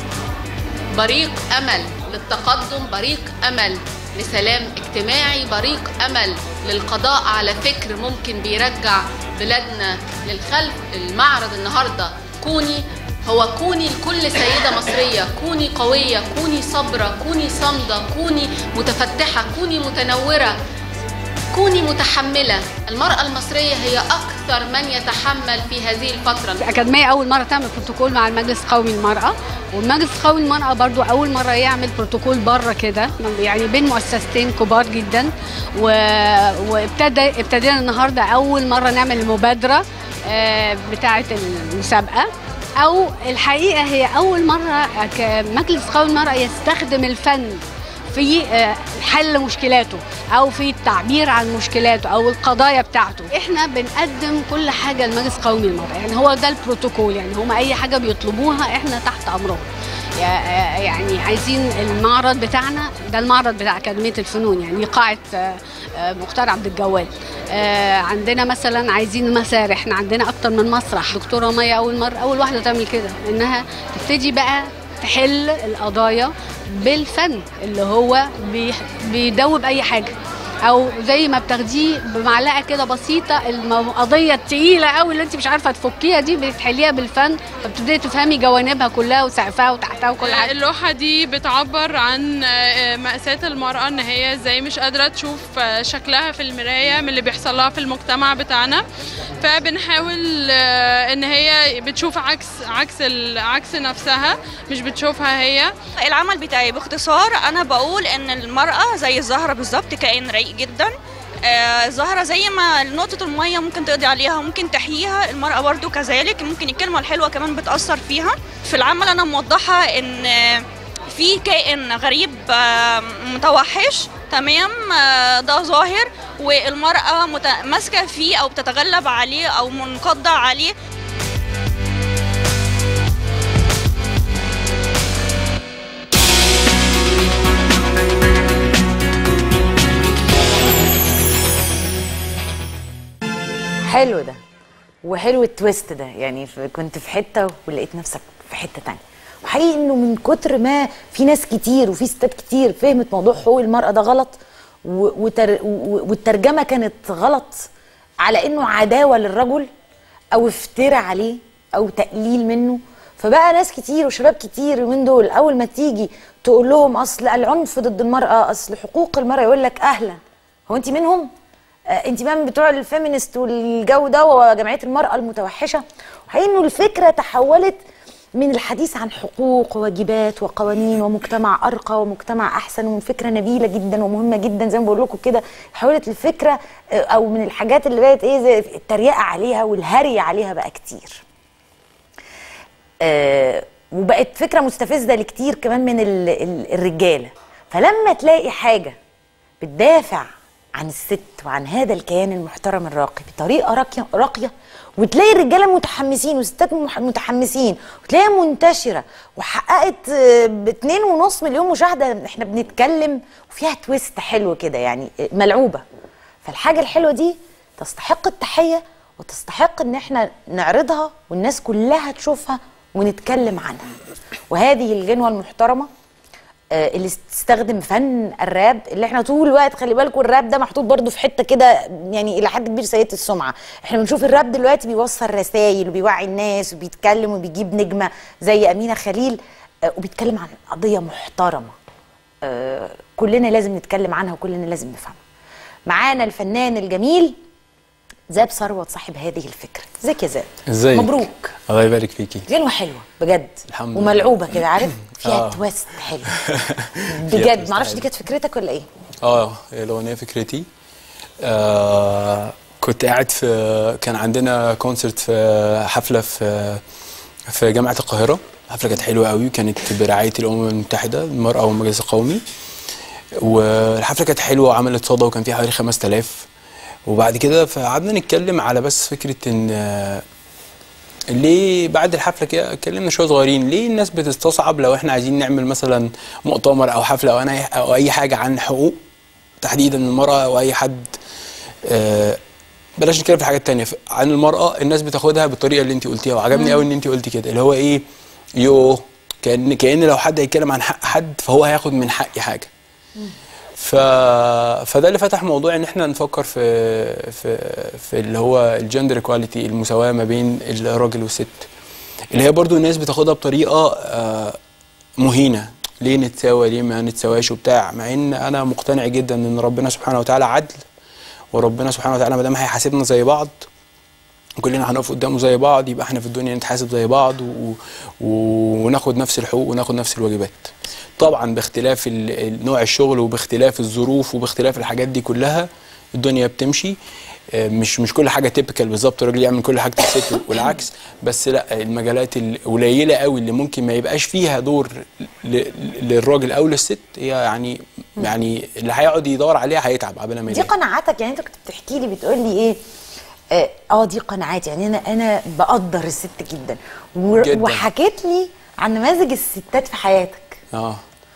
بريق امل للتقدم بريق امل لسلام اجتماعي بريق امل للقضاء على فكر ممكن بيرجع بلادنا للخلف المعرض النهارده كوني هو كوني لكل سيدة مصرية كوني قوية كوني صبرة كوني صامدة كوني متفتحة كوني متنورة كوني متحملة المرأة المصرية هي أكثر من يتحمل في هذه الفترة الأكاديمية أول مرة تعمل بروتوكول مع المجلس القومي للمرأة والمجلس القومي للمرأة برضو أول مرة يعمل بروتوكول بره كده يعني بين مؤسستين كبار جدا و... وابتدى ابتدينا النهاردة أول مرة نعمل المبادرة آه، بتاعة المسابقة أو الحقيقة هي أول مرة كمجلس قومي للمرأة يستخدم الفن في آه، حل مشكلاته او في التعبير عن مشكلاته او القضايا بتاعته احنا بنقدم كل حاجه لمجلس قومي للمراه يعني هو ده البروتوكول يعني هم اي حاجه بيطلبوها احنا تحت امرهم يا- آه، يعني عايزين المعرض بتاعنا ده المعرض بتاع أكاديمية الفنون يعني قاعة آه، آه، مختار عبد الجواد آه، عندنا مثلا عايزين مسارح احنا عندنا اكتر من مسرح دكتوره ميا اول مره اول واحده تعمل كده انها تبتدي بقى تحل القضايا بالفن اللي هو بيح- بيدوب اي حاجه او زي ما بتاخديه بمعلقه كده بسيطه القضيه التقيله قوي اللي انت مش عارفه تفكيها دي بتحليها بالفن فبتبداي تفهمي جوانبها كلها وسقفها وتحتها وكل حاجه اللوحة دي بتعبر عن آه، مأساة المرأة ان هي ازاي مش قادرة تشوف آه، شكلها في المراية من اللي بيحصل لها في المجتمع بتاعنا فبنحاول آه، ان هي بتشوف عكس عكس ال- عكس نفسها مش بتشوفها هي العمل بتاعي باختصار انا بقول ان المرأة زي الزهرة بالظبط كائن رقيق جدا آه، الزهرة زي ما نقطة المية ممكن تقضي عليها ممكن تحييها المرأة برضو كذلك ممكن الكلمة الحلوة كمان بتأثر فيها في العمل أنا موضحة إن آه، في كائن غريب آه، متوحش تمام آه، ده ظاهر والمرأة مت- ماسكة فيه أو بتتغلب عليه أو منقضة عليه حلو ده وحلو التويست ده يعني ف- كنت في حته ولقيت نفسك في حته تانية وحقيقي انه من كتر ما في ناس كتير وفي ستات كتير فهمت موضوع حقوق المرأة ده غلط و- وتر و- والترجمة كانت غلط على انه عداوة للرجل او افتراء عليه او تقليل منه فبقى ناس كتير وشباب كتير من دول اول ما تيجي تقول لهم اصل العنف ضد المرأة اصل حقوق المرأة يقول لك اهلا هو انت منهم؟ آه، انت بقى من بتوع الفيمينست والجو ده وجمعيه المراه المتوحشه وحقيقي انه الفكره تحولت من الحديث عن حقوق وواجبات وقوانين ومجتمع ارقى ومجتمع احسن ومن فكره نبيله جدا ومهمه جدا زي ما بقول لكم كده حولت الفكره آه، او من الحاجات اللي بقت ايه زي التريقه عليها والهري عليها بقى كتير آه، وبقت فكره مستفزه لكتير كمان من ال- ال- الرجاله فلما تلاقي حاجه بتدافع عن الست وعن هذا الكيان المحترم الراقي بطريقه راقيه راقيه وتلاقي الرجاله متحمسين والستات مح- متحمسين وتلاقيها منتشره وحققت آه، باتنين ونص مليون مشاهده احنا بنتكلم وفيها تويست حلو كده يعني آه، ملعوبه فالحاجه الحلوه دي تستحق التحيه وتستحق ان احنا نعرضها والناس كلها تشوفها ونتكلم عنها وهذه الجنوه المحترمه آه، اللي تستخدم فن الراب اللي احنا طول الوقت خلي بالكم الراب ده محطوط برضو في حته كده يعني الى حد كبير سيئه السمعه احنا بنشوف الراب دلوقتي بيوصل رسائل وبيوعي الناس وبيتكلم وبيجيب نجمه زي امينه خليل آه، وبيتكلم عن قضيه محترمه آه، كلنا لازم نتكلم عنها وكلنا لازم نفهمها معانا الفنان الجميل زاب ثروت صاحب هذه الفكره ازيك يا زاب ازيك مبروك الله يبارك فيكي غنوه حلوه بجد الحمد لله. وملعوبه كده عارف فيها آه. تويست حلو فيها بجد تويست معرفش حلو. دي كانت فكرتك ولا ايه اه الاغنيه فكرتي آه كنت قاعد في كان عندنا كونسرت في حفله في في جامعه القاهره الحفله كانت حلوه قوي كانت برعايه الامم المتحده المراه والمجلس القومي والحفله كانت حلوه وعملت صدى وكان فيها حوالي 5000 وبعد كده فقعدنا نتكلم على بس فكره ان آه، ليه بعد الحفله كده اتكلمنا شويه صغيرين ليه الناس بتستصعب لو احنا عايزين نعمل مثلا مؤتمر او حفله او انا او اي حاجه عن حقوق تحديدا المراه او اي حد آه، بلاش نتكلم في حاجات تانية ف- عن المرأة الناس بتاخدها بالطريقة اللي انت قلتيها وعجبني قوي ان انت قلتي كده اللي هو ايه يو كأن كأن لو حد هيتكلم عن حق حد فهو هياخد من حقي حاجة ف... فده اللي فتح موضوع ان احنا نفكر في في في اللي هو الجندر ايكواليتي المساواة ما بين الراجل والست اللي هي برضو الناس بتاخدها بطريقة آه، مهينة ليه نتساوى ليه ما نتساواش وبتاع مع ان انا مقتنع جدا ان ربنا سبحانه وتعالى عدل وربنا سبحانه وتعالى ما دام هيحاسبنا زي بعض وكلنا هنقف قدامه زي بعض يبقى احنا في الدنيا نتحاسب زي بعض و... و... وناخد نفس الحقوق وناخد نفس الواجبات طبعا باختلاف ال... ال- نوع الشغل وباختلاف الظروف وباختلاف الحاجات دي كلها الدنيا بتمشي آه، مش مش كل حاجه تيبيكال بالظبط الراجل يعمل كل حاجه الست والعكس بس لا المجالات القليله قوي اللي ممكن ما يبقاش فيها دور ل... للراجل او للست هي يعني يعني اللي هيقعد يدور عليها هيتعب قبل ما دي يلاقي قناعاتك يعني انت كنت بتحكي لي بتقول لي ايه اه آه، دي قناعاتي يعني انا انا بقدر الست جدا و- جداً. وحكيت لي عن نماذج الستات في حياتك اه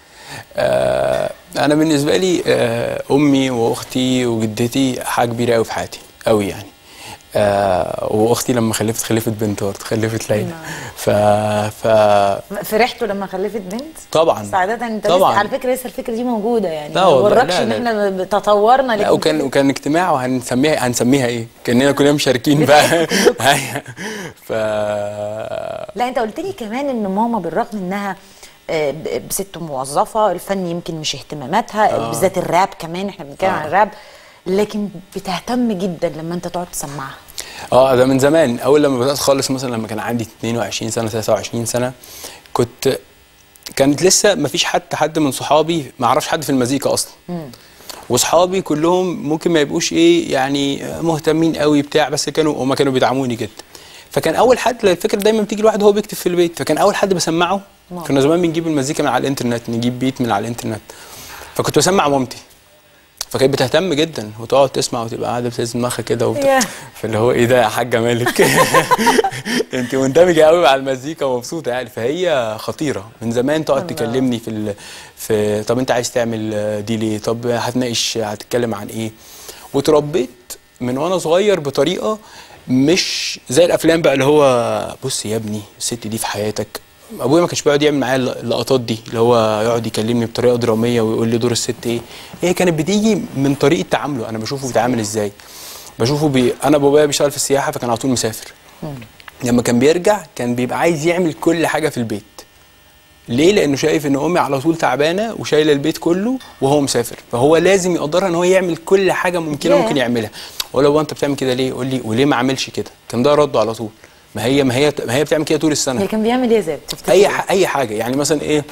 آه، انا بالنسبه لي آه، امي واختي وجدتي حاجه كبيره قوي في حياتي قوي يعني آه، واختي لما خلفت خلفت بنت برضه خلفت ليلى ف ف فرحتوا لما خلفت بنت طبعا سعادة انت طبعاً. لسه على فكره لسه الفكره دي موجوده يعني لا ما والله، بوركش لا، ان لا. احنا تطورنا لا لكن وكان وكان اجتماع وهنسميها هنسميها ايه؟ كاننا كلنا مشاركين بقى أيوة. ف لا انت قلت لي كمان ان ماما بالرغم انها آه، ب- ست موظفه الفن يمكن مش اهتماماتها آه. بالذات الراب كمان احنا بنتكلم آه. عن الراب لكن بتهتم جدا لما انت تقعد تسمعها اه ده من زمان اول لما بدات خالص مثلا لما كان عندي 22 سنه 23 سنه كنت كانت لسه ما فيش حتى حد من صحابي ما اعرفش حد في المزيكا اصلا واصحابي كلهم ممكن ما يبقوش ايه يعني مهتمين قوي بتاع بس كانوا هم كانوا بيدعموني جدا فكان اول حد الفكره دايما بتيجي الواحد هو بيكتب في البيت فكان اول حد بسمعه كنا زمان بنجيب المزيكا من على الانترنت نجيب بيت من على الانترنت فكنت بسمع مامتي فكانت بتهتم جدا وتقعد تسمع وتبقى قاعده بتهز دماغها كده وبتاع ياه. فاللي هو ايه ده يا حاجه مالك انت مندمجه قوي مع المزيكا ومبسوطه يعني فهي خطيره من زمان تقعد تكلمني في ال... في طب انت عايز تعمل دي ليه طب هتناقش هتتكلم عن ايه وتربيت من وانا صغير بطريقه مش زي الافلام بقى اللي هو بص يا ابني الست دي في حياتك ابويا ما كانش بيقعد يعمل معايا اللقطات دي اللي هو يقعد يكلمني بطريقه دراميه ويقول لي دور الست ايه هي كانت بتيجي من طريقه تعامله انا بشوفه بيتعامل ازاي بشوفه بي... انا بابايا بيشتغل في السياحه فكان على طول مسافر لما كان بيرجع كان بيبقى عايز يعمل كل حاجه في البيت ليه لانه شايف ان امي على طول تعبانه وشايله البيت كله وهو مسافر فهو لازم يقدرها ان هو يعمل كل حاجه ممكنه ياه. ممكن يعملها اقول له هو انت بتعمل كده ليه يقول لي وليه ما عملش كده كان ده رده على طول ما هي ما هي ما هي بتعمل كده طول السنه هي كان بيعمل ايه زي تفتكر اي ح- اي حاجه يعني مثلا ايه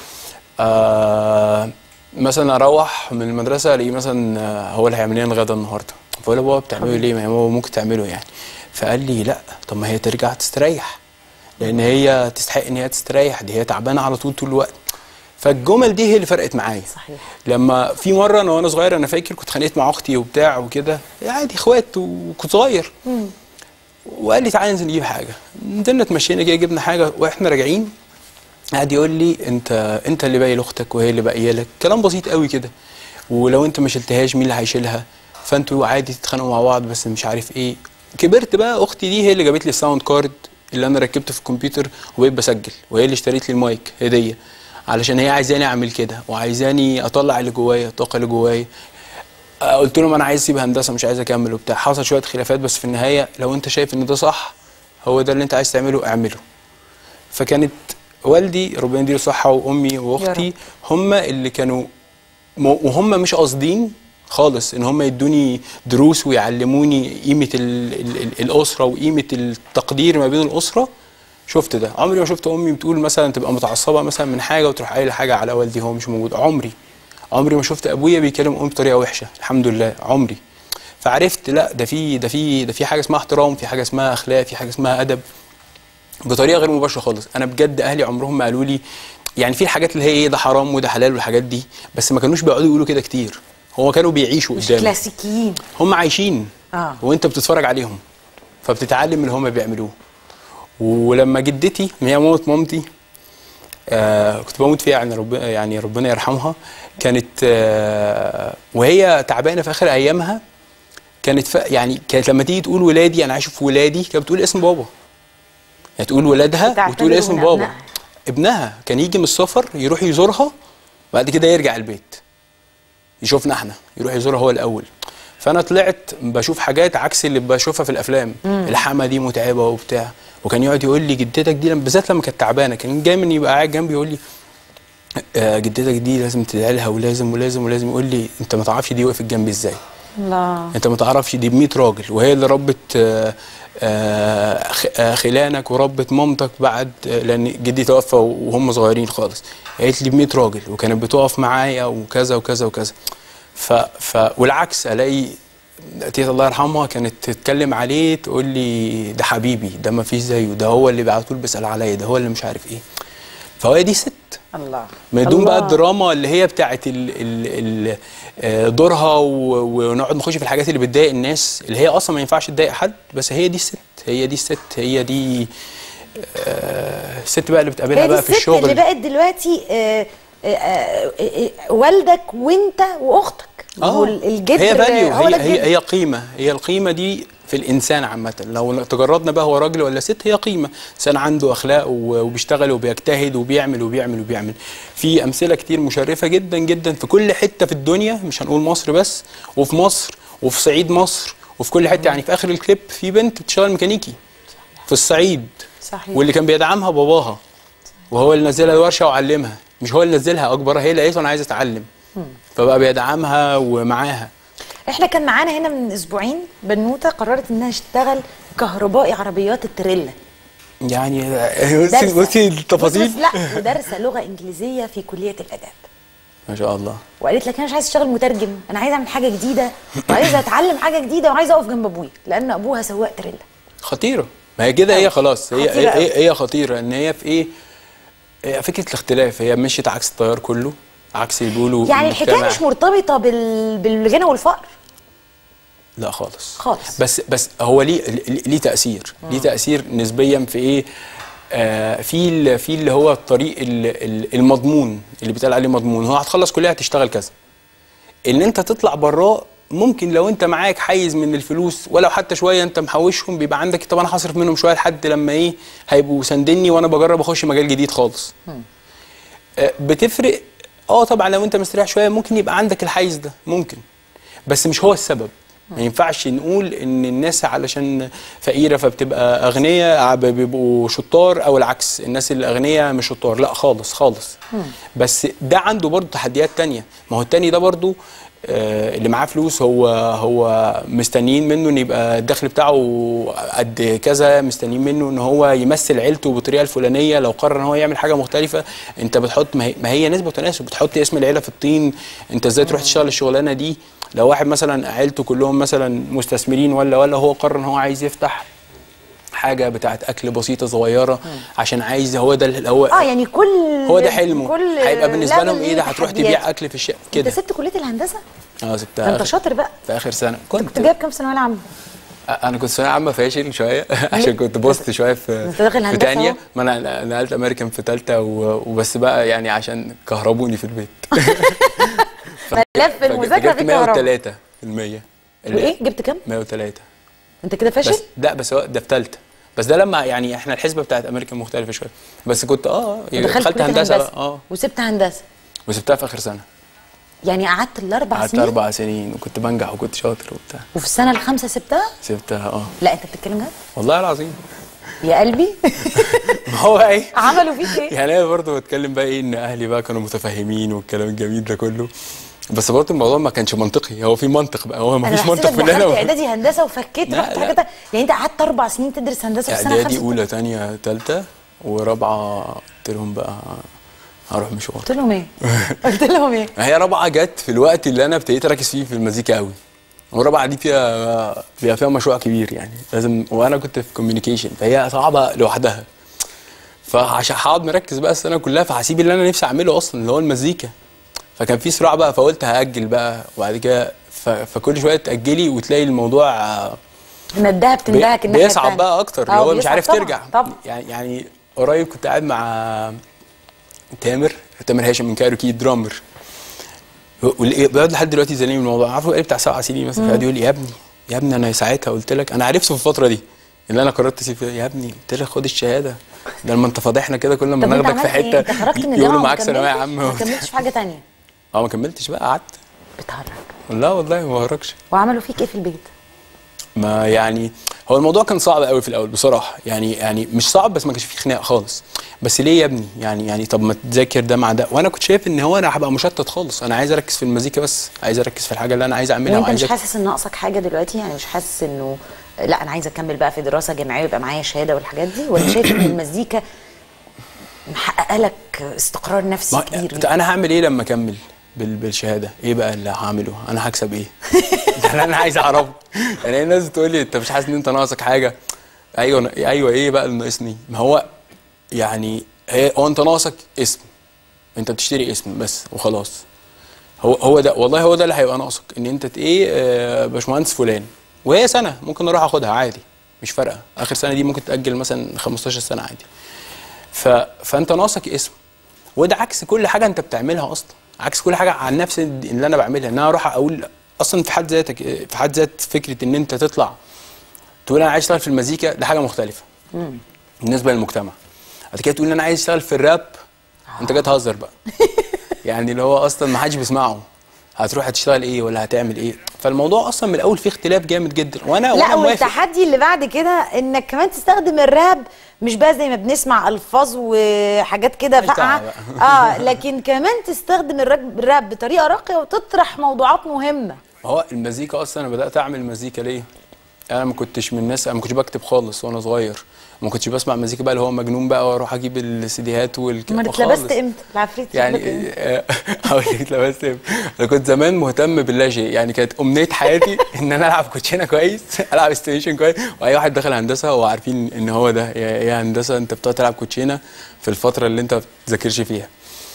آه مثلا اروح من المدرسه الاقيه مثلا آه، هو اللي هيعمل لنا الغدا النهارده فاقول له بابا بتعمله ليه ما هو ممكن تعمله يعني فقال لي لا طب ما هي ترجع تستريح لان هي تستحق ان هي تستريح دي هي تعبانه على طول طول الوقت فالجمل دي هي اللي فرقت معايا صحيح لما في مره انا وانا صغير انا فاكر كنت اتخانقت مع اختي وبتاع وكده عادي اخوات وكنت صغير وقال لي تعالى ننزل نجيب حاجه نزلنا اتمشينا كده جبنا حاجه واحنا راجعين قعد يقول لي انت انت اللي باقي لاختك وهي اللي باقيه لك كلام بسيط قوي كده ولو انت ما شلتهاش مين اللي هيشيلها فانتوا عادي تتخانقوا مع بعض بس مش عارف ايه كبرت بقى اختي دي هي اللي جابت لي الساوند كارد اللي انا ركبته في الكمبيوتر وبقيت بسجل وهي اللي اشتريت لي المايك هديه علشان هي عايزاني اعمل كده وعايزاني اطلع اللي جوايا الطاقه اللي جوايا آه، قلت لهم انا عايز اسيب هندسه مش عايز اكمل وبتاع حصل شويه خلافات بس في النهايه لو انت شايف ان ده صح هو ده اللي انت عايز تعمله اعمله فكانت والدي ربنا يديله الصحه وامي واختي هم اللي كانوا م- وهم مش قاصدين خالص ان هم يدوني دروس ويعلموني قيمه ال ال ال الاسره وقيمه التقدير ما بين الاسره شفت ده عمري ما شفت امي بتقول مثلا تبقى متعصبه مثلا من حاجه وتروح قايله حاجه على والدي هو مش موجود عمري عمري ما شفت ابويا بيكلم امي بطريقه وحشه الحمد لله عمري فعرفت لا ده في ده في ده في حاجه اسمها احترام في حاجه اسمها اخلاق في حاجه اسمها ادب بطريقه غير مباشره خالص انا بجد اهلي عمرهم ما قالوا لي يعني في الحاجات اللي هي ايه ده حرام وده حلال والحاجات دي بس ما كانوش بيقعدوا يقولوا كده كتير هو كانوا بيعيشوا مش قدامي كلاسيكيين هم عايشين اه وانت بتتفرج عليهم فبتتعلم من اللي هم بيعملوه ولما جدتي ما هي مامة مامتي آه كنت بموت فيها يعني ربنا يعني ربنا يرحمها كانت آه وهي تعبانه في اخر ايامها كانت ف... يعني كانت لما تيجي تقول ولادي انا عايشه في ولادي كانت بتقول اسم بابا يعني تقول ولادها بتعتبره وتقول اسم من بابا أبنائها. ابنها كان يجي من السفر يروح يزورها بعد كده يرجع البيت يشوفنا احنا يروح يزورها هو الاول فانا طلعت بشوف حاجات عكس اللي بشوفها في الافلام الحما دي متعبه وبتاع وكان يقعد يقول لي جدتك دي لما بالذات لما كانت تعبانه كان جاي من يبقى قاعد جنبي يقول لي آه جدتك دي لازم تدعي لها ولازم ولازم ولازم يقول لي انت ما تعرفش دي وقفت جنبي ازاي الله انت ما تعرفش دي ب 100 راجل وهي اللي ربت آه، آه، خ- آه، خلانك وربت مامتك بعد آه، لان جدي توفى وهم صغيرين خالص قالت لي ب 100 راجل وكانت بتقف معايا وكذا وكذا وكذا ف, ف والعكس الاقي تيتا الله يرحمها كانت تتكلم عليه تقول لي ده حبيبي ده ما فيش زيه ده هو اللي على طول بيسال عليا ده هو اللي مش عارف ايه فهي دي ست الله ما دون بقى الله. الدراما اللي هي بتاعت ال ال ال آه، دورها و- ونقعد نخش في الحاجات اللي بتضايق الناس اللي هي اصلا ما ينفعش تضايق حد بس هي دي الست هي دي الست هي دي آه، الست بقى اللي بتقابلها هي دي بقى في الست اللي الشغل بقت دلوقتي آه، آه، آه، آه، والدك وانت واختك هو ال- الجد هي فاليو هو هي, ده هي الجد. هي قيمه هي القيمه دي في الانسان عامه لو تجردنا بقى هو راجل ولا ست هي قيمه انسان عنده اخلاق و- وبيشتغل وبيجتهد وبيعمل وبيعمل وبيعمل في امثله كتير مشرفه جدا جدا في كل حته في الدنيا مش هنقول مصر بس وفي مصر وفي صعيد مصر وفي كل حته يعني في اخر الكليب في بنت بتشتغل ميكانيكي في الصعيد صحيح واللي كان بيدعمها باباها وهو اللي نزلها الورشه وعلمها مش هو اللي نزلها اكبرها هي اللي قالت له انا عايزه اتعلم فبقى بيدعمها ومعاها احنا كان معانا هنا من اسبوعين بنوته قررت انها تشتغل كهربائي عربيات التريلا يعني دارسة. بصي بصي التفاصيل بص- لا ودارسه لغه انجليزيه في كليه الاداب ما شاء الله وقالت لك انا مش عايزه اشتغل مترجم انا عايزه اعمل حاجه جديده وعايزه اتعلم حاجه جديده وعايزه اقف جنب ابويا لان ابوها سواق تريلا خطيره ما هي كده هي خلاص هي خطيرة هي, هي, هي خطيره ان هي في ايه هي فكره الاختلاف هي مشيت عكس التيار كله عكس اللي بيقولوا يعني الحكايه المجتمع. مش مرتبطه بال... بالغنى والفقر لا خالص خالص. بس بس هو ليه ليه تاثير ليه تاثير نسبيا في ايه آه في ال- في اللي هو الطريق ال- ال- المضمون اللي بيتقال عليه مضمون هو هتخلص كليه هتشتغل كذا ان انت تطلع براه ممكن لو انت معاك حيز من الفلوس ولو حتى شويه انت محوشهم بيبقى عندك طب انا هصرف منهم شويه لحد لما ايه هيبقوا ساندني وانا بجرب اخش مجال جديد خالص آه، بتفرق اه طبعا لو انت مستريح شويه ممكن يبقى عندك الحيز ده ممكن بس مش هو السبب ما ينفعش نقول ان الناس علشان فقيره فبتبقى اغنياء ب- بيبقوا شطار او العكس الناس اللي اغنياء مش شطار لا خالص خالص بس ده عنده برضه تحديات تانية ما هو التاني ده برضه آه، اللي معاه فلوس هو هو مستنيين منه ان يبقى الدخل بتاعه قد كذا مستنيين منه ان هو يمثل عيلته بالطريقه الفلانيه لو قرر ان هو يعمل حاجه مختلفه انت بتحط ما هي, ما هي نسبه وتناسب بتحط اسم العيله في الطين انت ازاي تروح تشتغل الشغلانه دي لو واحد مثلا عيلته كلهم مثلا مستثمرين ولا ولا هو قرر ان هو عايز يفتح حاجه بتاعت اكل بسيطه صغيره عشان عايز هو ده اللي هو اه يعني كل هو ده حلمه كل هيبقى بالنسبه level لهم ايه ليه ده هتروح تحديات. تبيع اكل في الشارع انت كده سبت كليه الهندسه اه سبتها ده انت آخر- شاطر بقى في اخر سنه كنت كنت جايب كام ثانويه عامه انا كنت ثانويه عامه فاشل شويه عشان كنت بوست شويه في انت داخل في هندسة تانية أهو. ما انا نقلت امريكان في ثالثه وبس بقى يعني عشان كهربوني في البيت ملف المذاكره جبت في الكهرباء 103 في المية وايه جبت كام 103 انت كده فاشل بس لا بس هو ده في ثالثه بس ده لما يعني احنا الحسبه بتاعت امريكان مختلفه شويه بس كنت اه يعني دخلت دخلت كلية هندسه الهندسة. بقى اه وسبت هندسه وسبتها في اخر سنه يعني قعدت الاربع قعدت سنين اربع سنين وكنت بنجح وكنت شاطر وبتاع وفي السنه الخامسه سبتها سبتها اه لا انت بتتكلم جد والله العظيم يا قلبي ما هو ايه عملوا فيك ايه يعني انا برضه بتكلم بقى ايه ان اهلي بقى كانوا متفاهمين والكلام الجميل ده كله بس برضه الموضوع ما كانش منطقي هو في منطق بقى هو ما انا فيش منطق بحسبك في اللي دخلت انا اعدادي هندسه وفكيت لا، رحت لا. حاجه تانية. يعني انت قعدت اربع سنين تدرس هندسه في السنه اعدادي الخامسه اولى تانية تالتة ورابعه قلت لهم بقى هروح مشوار قلت لهم ايه قلت لهم ايه ما هي رابعه جت في الوقت اللي انا ابتديت اركز فيه في المزيكا قوي ورابعه دي فيها فيها فيها مشروع كبير يعني لازم وانا كنت في كوميونيكيشن فهي صعبه لوحدها فعشان هقعد مركز بقى السنه كلها فهسيب اللي انا نفسي اعمله اصلا اللي هو المزيكا فكان في صراع بقى فقلت هاجل بقى وبعد كده ف- فكل شويه تاجلي وتلاقي الموضوع آه، ندها بتندهك بي- الناحيه بيصعب التانية. بقى اكتر اللي آه، هو مش بيصعب عارف طبعاً، ترجع طبعا يعني يعني قريب كنت قاعد مع تامر تامر هاشم من كايروكي درامر واللي بيقعد لحد دلوقتي يزني من الموضوع عارفه بقالي بتاع سبع سنين مثلا قاعد يقول لي يا ابني يا ابني انا ساعتها قلت لك انا عرفته في الفتره دي اللي انا قررت اسيب فيها يا ابني قلت لك خد الشهاده ده لما انت فاضحنا كده كل ما طب انت ناخدك في عملت ايه؟ حته انت خرجت من يقولوا الجامعه معاك وما ثانويه كملتش؟ عامه ما كملتش في حاجه تانية اه ما كملتش بقى قعدت بتهرج لا والله ما بهرجش وعملوا فيك ايه في البيت ما يعني هو الموضوع كان صعب قوي في الاول بصراحه يعني يعني مش صعب بس ما كانش فيه خناق خالص بس ليه يا ابني يعني يعني طب ما تذاكر ده مع ده وانا كنت شايف ان هو انا هبقى مشتت خالص انا عايز اركز في المزيكا بس عايز اركز في الحاجه اللي انا عايز اعملها وانت وعايز مش أك- حاسس ان ناقصك حاجه دلوقتي يعني مش حاسس انه لا انا عايزه اكمل بقى في دراسه جامعيه ويبقى معايا شهاده والحاجات دي ولا شايف ان المزيكا محققه لك استقرار نفسي ما كبير انا هعمل ايه لما اكمل بال- بالشهاده ايه بقى اللي هعمله انا هكسب ايه ده اللي انا عايز اعرفه يعني الناس بتقول لي انت مش حاسس ان انت ناقصك حاجه ايوه ايوه ايه بقى اللي ناقصني ما هو يعني هي هو انت ناقصك اسم انت بتشتري اسم بس وخلاص هو هو ده والله هو ده اللي هيبقى ناقصك ان انت ت- ايه آه، باشمهندس فلان وهي سنه ممكن اروح اخدها عادي مش فارقه اخر سنه دي ممكن تاجل مثلا 15 سنه عادي ف... فانت ناقصك اسم وده عكس كل حاجه انت بتعملها اصلا عكس كل حاجه عن نفس اللي انا بعملها ان انا اروح اقول اصلا في حد ذاتك في حد ذات فكره ان انت تطلع تقول انا عايز اشتغل في المزيكا ده حاجه مختلفه بالنسبه للمجتمع بعد كده تقول انا عايز اشتغل في الراب انت جاي تهزر بقى يعني اللي هو اصلا ما حدش بيسمعه هتروح هتشتغل ايه ولا هتعمل ايه فالموضوع اصلا من الاول فيه اختلاف جامد جدا وانا لا وانا موافق والتحدي اللي بعد كده انك كمان تستخدم الراب مش بقى زي ما بنسمع الفاظ وحاجات كده ماليش فقعه دعوة اه لكن كمان تستخدم الراب الراب بطريقه راقيه وتطرح موضوعات مهمه ما هو المزيكا اصلا انا بدات اعمل مزيكا ليه انا ما كنتش من الناس انا ما كنتش بكتب خالص وانا صغير ما كنتش بسمع مزيكا بقى اللي هو مجنون بقى واروح اجيب السيديهات والك ما اتلبست امتى العفريت يعني اتلبست إمتى؟ آه، هقول لك اتلبست إمتى. انا كنت زمان مهتم باللا شيء يعني كانت امنيه حياتي ان انا العب كوتشينه كويس العب ستيشن كويس واي واحد دخل هندسه هو عارفين ان هو ده يا يا هندسه انت بتقعد تلعب كوتشينه في الفتره اللي انت ما بتذاكرش فيها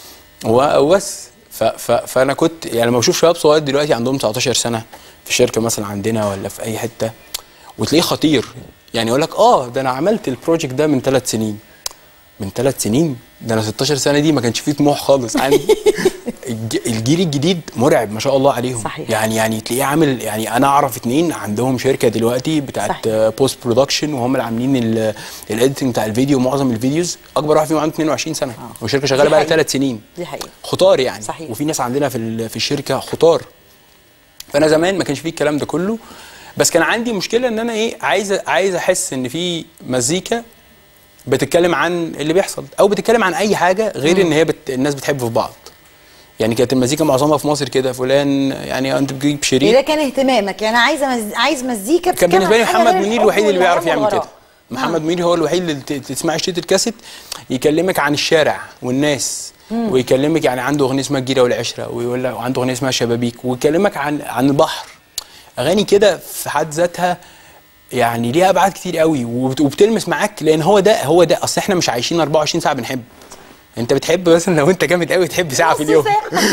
و- وبس ف ف فانا كنت يعني لما بشوف شباب صغير دلوقتي عندهم 19 سنه في شركه مثلا عندنا ولا في اي حته وتلاقيه خطير يعني يقول لك اه ده انا عملت البروجكت ده من ثلاث سنين من ثلاث سنين ده انا 16 سنه دي ما كانش فيه طموح خالص عندي الج- الجيل الجديد مرعب ما شاء الله عليهم صحيح. يعني يعني تلاقيه عامل يعني انا اعرف اتنين عندهم شركه دلوقتي بتاعت بوست برودكشن وهم اللي عاملين الايديتنج بتاع الفيديو معظم الفيديوز اكبر واحد فيهم عنده 22 سنه والشركه شغاله دي بقى حقيقة. ثلاث سنين دي حقيقه خطار يعني صحيح. وفي ناس عندنا في ال- في الشركه خطار فانا زمان ما كانش فيه الكلام ده كله بس كان عندي مشكله ان انا ايه عايز عايز احس ان في مزيكا بتتكلم عن اللي بيحصل او بتتكلم عن اي حاجه غير ان هي بت... الناس بتحب في بعض يعني كانت المزيكا معظمها في مصر كده فلان يعني انت بتجيب ده شريط كان اهتمامك يعني عايزه مز... عايز مزيكا كان بتتكلم بالنسبه لي عن حاجة محمد غير منير الحب الوحيد اللي بيعرف والهيام يعمل كده والغرام. محمد منير هو الوحيد اللي ت- تسمعي شريط الكاسيت يكلمك عن الشارع والناس مم. ويكلمك يعني عنده اغنيه اسمها الجيره والعشره ويقول لك وعنده اغنيه اسمها شبابيك ويكلمك عن عن البحر اغاني كده في حد ذاتها يعني ليها ابعاد كتير قوي وبت- وبتلمس معاك لان هو ده هو ده اصل احنا مش عايشين 24 ساعه بنحب انت بتحب مثلا لو انت جامد قوي تحب ساعه في اليوم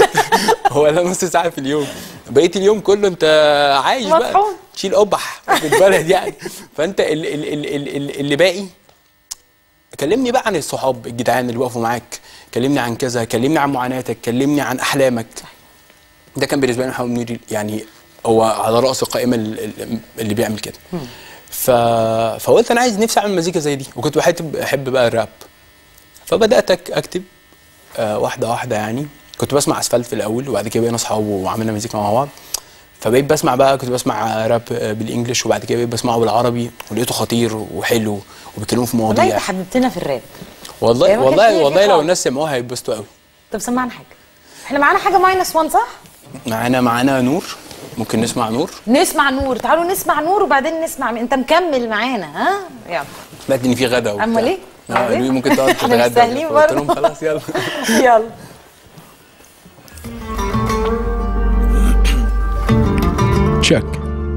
هو ده نص ساعه في اليوم بقيه اليوم كله انت عايش بقى مطحون. تشيل قبح في البلد يعني فانت ال- ال- ال- ال- ال- اللي باقي كلمني بقى عن الصحاب الجدعان اللي وقفوا معاك كلمني عن كذا كلمني عن معاناتك كلمني عن احلامك ده كان بالنسبه لي محمد منير يعني هو على راس القائمه ال- ال- اللي بيعمل كده ف... فقلت انا عايز نفسي اعمل مزيكا زي دي وكنت بحب احب بقى الراب فبدات أك- اكتب آه واحده واحده يعني كنت بسمع اسفلت في الاول وبعد كده بقينا اصحاب وعملنا مزيكا مع بعض فبقيت بسمع بقى كنت بسمع راب آه، بالانجلش وبعد كده بقيت بسمعه بالعربي ولقيته خطير وحلو وبيتكلموا في والله انت مواضيع حببتنا في الراب والله يعني ما كانش والله فيه والله لو خالص. الناس سمعوها هيتبسطوا قوي طب سمعنا حاجه احنا معانا حاجه ماينس 1 صح معانا معانا نور ممكن نسمع نور نسمع نور تعالوا نسمع نور وبعدين نسمع مين. انت مكمل معانا ها يلا سمعت ان في غدا وبتاع امال ايه اه أمال إيه؟ قالوا لي ممكن تقعد احنا تتغدى مستاهلين قلت برضه. لهم خلاص يلا يلا تشيك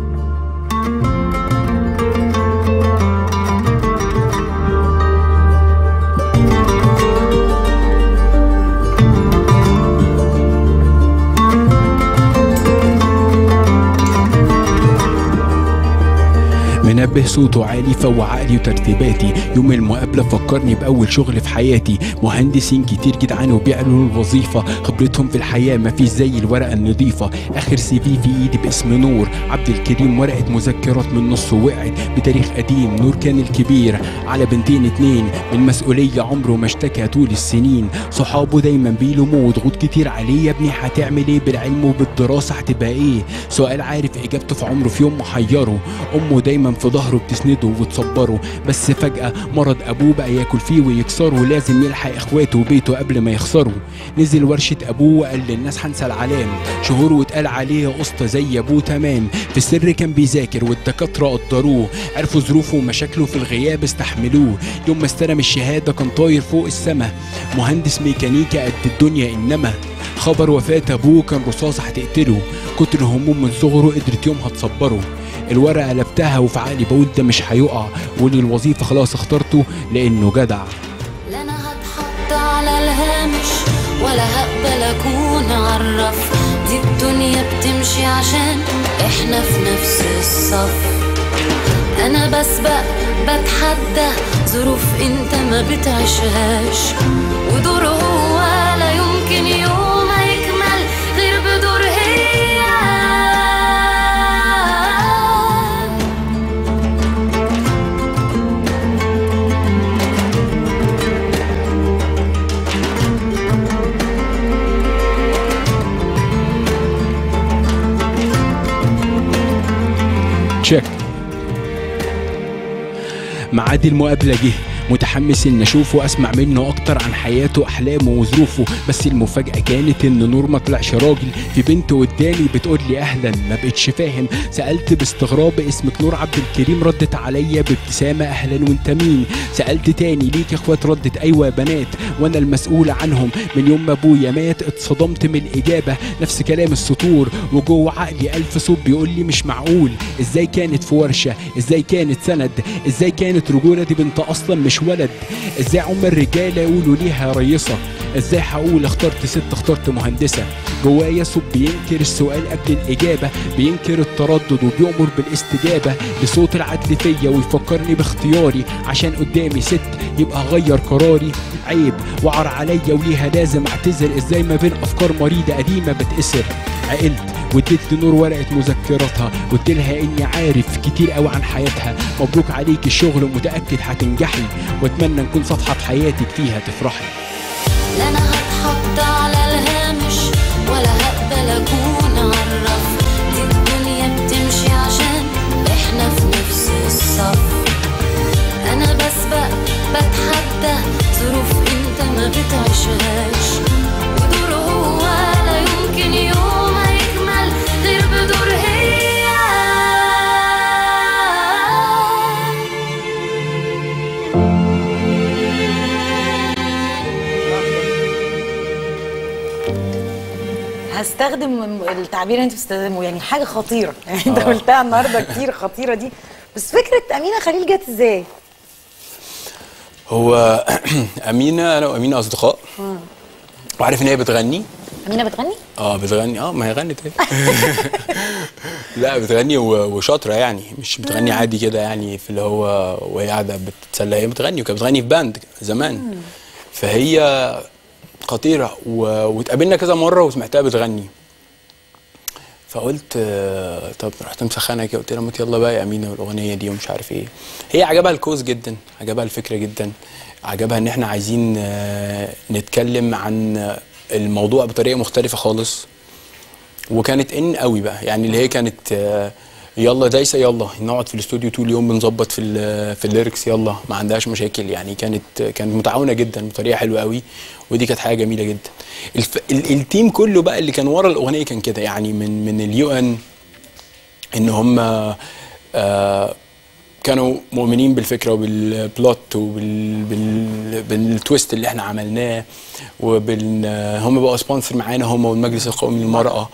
منبه صوته عالي فوق عقلي وترتيباتي يوم المقابله فكرني باول شغل في حياتي مهندسين كتير جدعان وبيعلنوا الوظيفه خبرتهم في الحياه مفيش زي الورقه النظيفه اخر سي في في ايدي باسم نور عبد الكريم ورقه مذكرات من نص وقعت بتاريخ قديم نور كان الكبير على بنتين اتنين من مسؤوليه عمره ما اشتكى طول السنين صحابه دايما بيلوموه ضغوط كتير عليه يا ابني هتعمل ايه بالعلم وبالدراسه هتبقى ايه سؤال عارف اجابته في عمره في يوم محيره امه دايما في ظهره بتسنده وتصبره بس فجاه مرض ابوه بقى ياكل فيه ويكسره لازم يلحق اخواته وبيته قبل ما يخسروا نزل ورشه ابوه وقال للناس هنسى العلام شهور واتقال عليه قسطه زي ابوه تمام في السر كان بيذاكر والدكاتره قدروه عرفوا ظروفه ومشاكله في الغياب استحملوه يوم ما استلم الشهاده كان طاير فوق السما مهندس ميكانيكا قد الدنيا انما خبر وفاة أبوه كان رصاصة هتقتله كتر هموم من صغره قدرت يومها تصبره الورقة قلبتها وفي عقلي بقول ده مش هيقع واللي الوظيفة خلاص اخترته لأنه جدع لا انا هتحط على الهامش ولا هقبل اكون عرف دي الدنيا بتمشي عشان احنا في نفس الصف انا بسبق بتحدى ظروف انت ما بتعيشهاش ودور هو لا يمكن يوم يكمل غير بدور هي تشيك ميعاد المقابلة جه متحمس ان اشوفه اسمع منه اكتر عن حياته احلامه وظروفه بس المفاجاه كانت ان نور ما طلعش راجل في بنت قدامي بتقول لي اهلا ما بقتش فاهم سالت باستغراب اسمك نور عبد الكريم ردت عليا بابتسامه اهلا وانت مين سالت تاني ليك اخوات ردت ايوه يا بنات وانا المسؤول عنهم من يوم ما ابويا مات اتصدمت من الاجابه نفس كلام السطور وجوه عقلي الف صوت بيقول لي مش معقول ازاي كانت في ورشه ازاي كانت سند ازاي كانت رجوله دي بنت اصلا مش ولد ازاي عم الرجاله يقولوا ليها يا ريصه ازاي هقول اخترت ست اخترت مهندسه جوايا صوت بينكر السؤال قبل الاجابه بينكر التردد وبيؤمر بالاستجابه لصوت العدل فيا ويفكرني باختياري عشان قدامي ست يبقى اغير قراري عيب وعر عليا وليها لازم اعتذر ازاي ما بين افكار مريضه قديمه بتأسر عقلت واديت لنور ورقه مذكراتها قلت لها اني عارف كتير قوي عن حياتها مبروك عليك الشغل ومتاكد هتنجحي واتمنى نكون صفحه في حياتك فيها تفرحي لا انا هتحط على الهامش ولا هقبل اكون عالرف دي الدنيا بتمشي عشان احنا في نفس الصف انا بسبق بتحدى ظروف انت ما بتعيشهاش ودور هو لا يمكن يوم هيكمل غير بدور هي هستخدم التعبير اللي انت بتستخدمه يعني حاجه خطيره يعني انت آه. قلتها النهارده كتير خطيره دي بس فكره امينه خليل جت ازاي؟ هو امينه انا وامينه اصدقاء مم. وعارف ان هي بتغني امينه بتغني؟ اه بتغني اه ما هي غنت اهي لا بتغني و- وشاطره يعني مش بتغني عادي كده يعني في اللي هو وهي قاعده بتتسلى هي بتغني وكانت بتغني في باند زمان فهي خطيره و- واتقابلنا كذا مره وسمعتها بتغني فقلت آه، طب رحت مسخنه كده قلت لها موت يلا بقى يا امينه والاغنيه دي ومش عارف ايه هي عجبها الكوز جدا عجبها الفكره جدا عجبها ان احنا عايزين آه، نتكلم عن الموضوع بطريقه مختلفه خالص وكانت ان قوي بقى يعني اللي هي كانت آه، يلا دايسه يلا نقعد في الاستوديو طول اليوم بنظبط في ال- في الليركس يلا ما عندهاش مشاكل يعني كانت كانت متعاونه جدا بطريقه حلوه قوي ودي كانت حاجه جميله جدا الف... ال... التيم كله بقى اللي كان ورا الاغنيه كان كده يعني من من اليو ان ان هم آه كانوا مؤمنين بالفكره وبالبلوت وبال بال... بالتويست اللي احنا عملناه وبال هم بقوا سبونسر معانا هم والمجلس القومي للمراه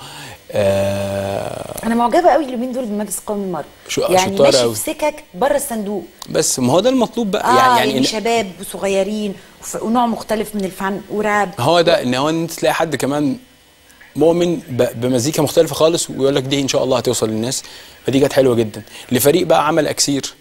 آه انا معجبه قوي اليومين دول بمجلس قومي المرأة شو- يعني شطارة ماشي قوي. في سكك بره الصندوق بس ما هو ده المطلوب بقى اه يعني يعني, يعني إن- شباب وصغيرين وف- ونوع مختلف من الفن وراب هو ده ان هو ان انت تلاقي حد كمان مؤمن ب- بمزيكا مختلفه خالص ويقول لك دي ان شاء الله هتوصل للناس فدي كانت حلوه جدا لفريق بقى عمل اكسير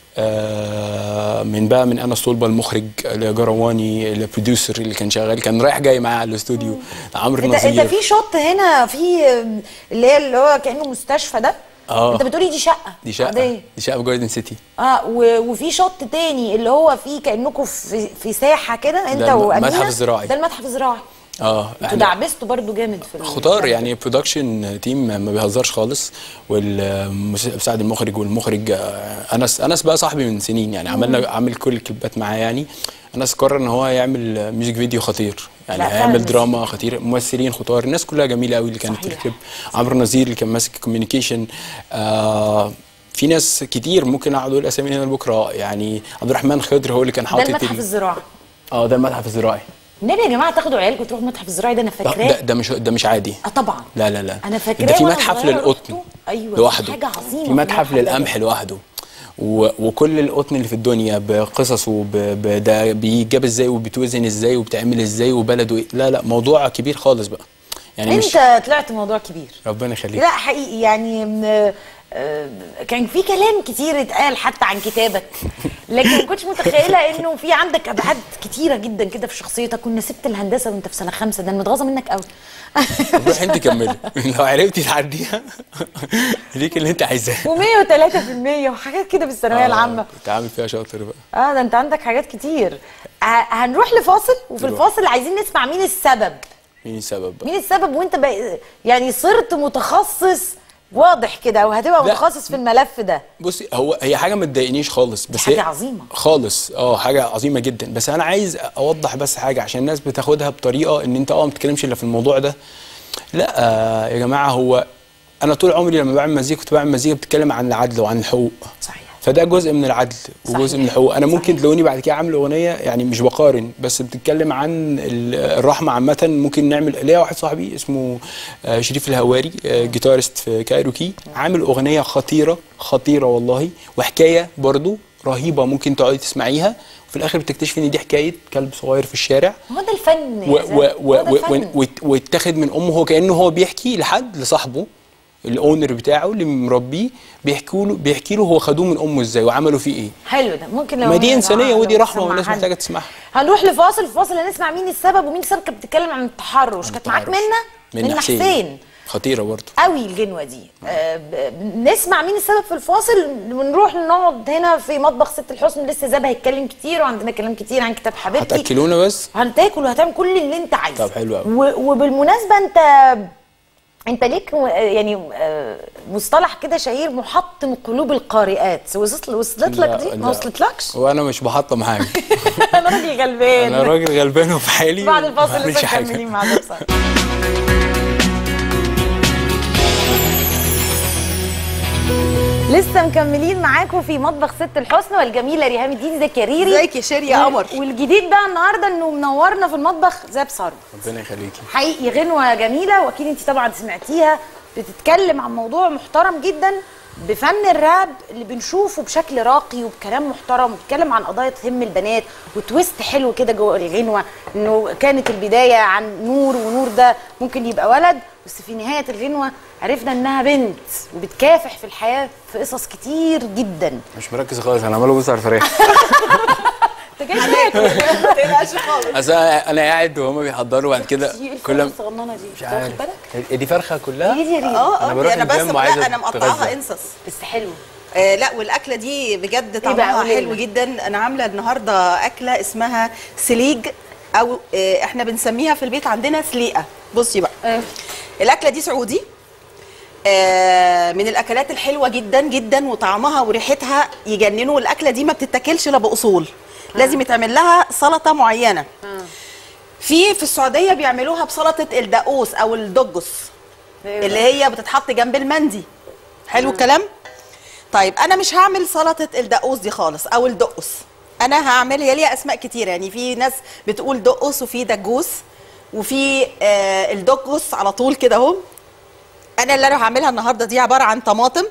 آه من بقى من انس طلبه المخرج لجرواني البروديوسر اللي كان شغال كان رايح جاي معاه على الاستوديو عمرو انت انت نظير في شوت هنا في اللي هي اللي هو كانه مستشفى ده اه انت بتقولي دي شقه دي شقه عادية. دي شقه في جاردن سيتي اه و- وفي شوت تاني اللي هو فيه كانكم في في ساحه كده انت ده الم- وامينه المتحف الزراعي. ده المتحف الزراعي اه انتوا احنا دعبستوا برضو جامد في ال- خطار يعني برودكشن تيم ما بيهزرش خالص والمساعد المخرج والمخرج آه، انس انس بقى صاحبي من سنين يعني عملنا عامل كل الكليبات معاه يعني انس قرر ان هو يعمل ميوزك فيديو خطير يعني لا، فعلا هيعمل دراما خطير ممثلين خطار الناس كلها جميله قوي اللي كانت في صحيح. الكليب عمرو نظير اللي كان ماسك كوميونيكيشن آه في ناس كتير ممكن اقعد اقول اسامي هنا لبكره يعني عبد الرحمن خضر هو اللي كان ده حاطط المتحف ال- الزراعي اه ده المتحف الزراعي النبي يا جماعه تاخدوا عيالكم تروحوا المتحف الزراعي ده انا ده, فاكراه ده مش ده مش عادي اه طبعا لا لا لا انا فاكراه ده في وأنا متحف صغيرة للقطن رحته. ايوه لوحده حاجه عظيمه في متحف المتحف ده. للقمح لوحده و... وكل القطن اللي في الدنيا بقصصه ب... ب... ده بيجاب ازاي وبيتوزن ازاي وبتعمل ازاي وبلده ايه لا لا موضوع كبير خالص بقى يعني مش انت طلعت موضوع كبير ربنا يخليك لا حقيقي يعني م- آه، كان في كلام كتير اتقال حتى عن كتابك لكن ما كنتش متخيله انه في عندك ابعاد كتيره جدا كده في شخصيتك كنا سبت الهندسه وانت في سنه خمسه ده انا متغاظه منك قوي روح انت كملي لو عرفتي تعديها ليك اللي انت عايزاه و103% وحاجات كده في الثانويه العامه كنت عامل فيها شاطر بقى اه ده انت عندك حاجات كتير ه- هنروح لفاصل وفي نروح. الفاصل عايزين نسمع مين السبب مين السبب بقى مين السبب وانت بقى يعني صرت متخصص واضح كده وهتبقى لا. متخصص في الملف ده بصي هو هي حاجه ما تضايقنيش خالص بس حاجة هي- عظيمة. خالص اه حاجه عظيمه جدا بس انا عايز اوضح بس حاجه عشان الناس بتاخدها بطريقه ان انت اه ما بتتكلمش الا في الموضوع ده لا آه يا جماعه هو انا طول عمري لما بعمل مزيكا كنت بعمل مزيكا بتتكلم عن العدل وعن الحقوق صحيح فده جزء من العدل وجزء من الحقوق انا ممكن تلاقوني بعد كده عامل اغنيه يعني مش بقارن بس بتتكلم عن ال- الرحمه عامه ممكن نعمل ليا واحد صاحبي اسمه آه، شريف الهواري آه، جيتارست في كايروكي عامل اغنيه خطيره خطيره والله وحكايه برضو رهيبه ممكن تقعدي تسمعيها وفي الاخر بتكتشفي ان دي حكايه كلب صغير في الشارع هو ده الفن و يا زلمة. و و هو ده و الفن. وت- ويتاخد من امه هو كانه هو بيحكي لحد لصاحبه الاونر بتاعه اللي مربيه بيحكوا له بيحكي له هو خدوه من امه ازاي وعملوا فيه ايه حلو ده ممكن لو ما دي لو- انسانيه لو ودي رحمه نسمع والناس حد. محتاجه تسمعها هنروح لفاصل في فاصل هنسمع مين السبب ومين السبب كانت بتتكلم عن التحرش كانت معاك التحرش. منى منى حسين, حسين. خطيره برضه قوي الجنوه دي آه ب- نسمع مين السبب في الفاصل ونروح نقعد هنا في مطبخ ست الحسن لسه زاب هيتكلم كتير وعندنا كلام كتير عن كتاب حبيبتي هتاكلونا بس هتاكل وهتعمل كل اللي انت عايزه طب حلو قوي و- وبالمناسبه انت انت ليك م- يعني آه، مصطلح كده شهير محطم قلوب القارئات وصلت وصلت لك دي ما وصلتلكش وانا مش بحطم حاجه انا راجل غلبان انا راجل غلبان وفي حالي بعد وما الفاصل بعملش لسه حاجة. مكملين مع نفسك لسه مكملين معاكم في مطبخ ست الحسن والجميله ريهام الدين ازيك يا ريري ازيك يا شيري يا قمر والجديد بقى النهارده انه منورنا في المطبخ زاب ثروت ربنا يخليكي حقيقي غنوه جميله واكيد انت طبعا سمعتيها بتتكلم عن موضوع محترم جدا بفن الراب اللي بنشوفه بشكل راقي وبكلام محترم وبتتكلم عن قضايا تهم البنات وتويست حلو كده جوه الغنوه انه كانت البدايه عن نور ونور ده ممكن يبقى ولد بس في نهايه الغنوه عرفنا انها بنت وبتكافح في الحياه في قصص كتير جدا مش مركز خالص انا عمال ابص على الفراخ انت جاي تاكل ما تقلقش خالص اصل انا أنا قاعد وهما بيحضروا بعد كده دي كل الفرخه الصغننه دي مش واخد عارف بالك؟ هي دي فرخه كلها هي دي يا ريم اه أنا اه بروح انا بس الجيم وعايزة لا انا مقطعاها أتغذى. انصص بس حلو آه لا والاكله دي بجد بقى؟ طعمها قولي حلو لنا. جدا انا عامله النهارده اكله اسمها سليج او آه احنا بنسميها في البيت عندنا سليقه بصي بقى الاكله دي سعودي آه من الاكلات الحلوه جدا جدا وطعمها وريحتها يجننوا الاكله دي ما بتتاكلش الا باصول لازم يتعمل لها سلطه معينه في في السعوديه بيعملوها بسلطه الدقوس او الدجس اللي هي بتتحط جنب المندي حلو الكلام طيب انا مش هعمل سلطه الدقوس دي خالص او الدقس انا هعمل هي ليها اسماء كتير يعني في ناس بتقول دقس وفي دجوس وفي آه الدجس على طول كده اهو انا اللي انا هعملها النهارده دي عباره عن طماطم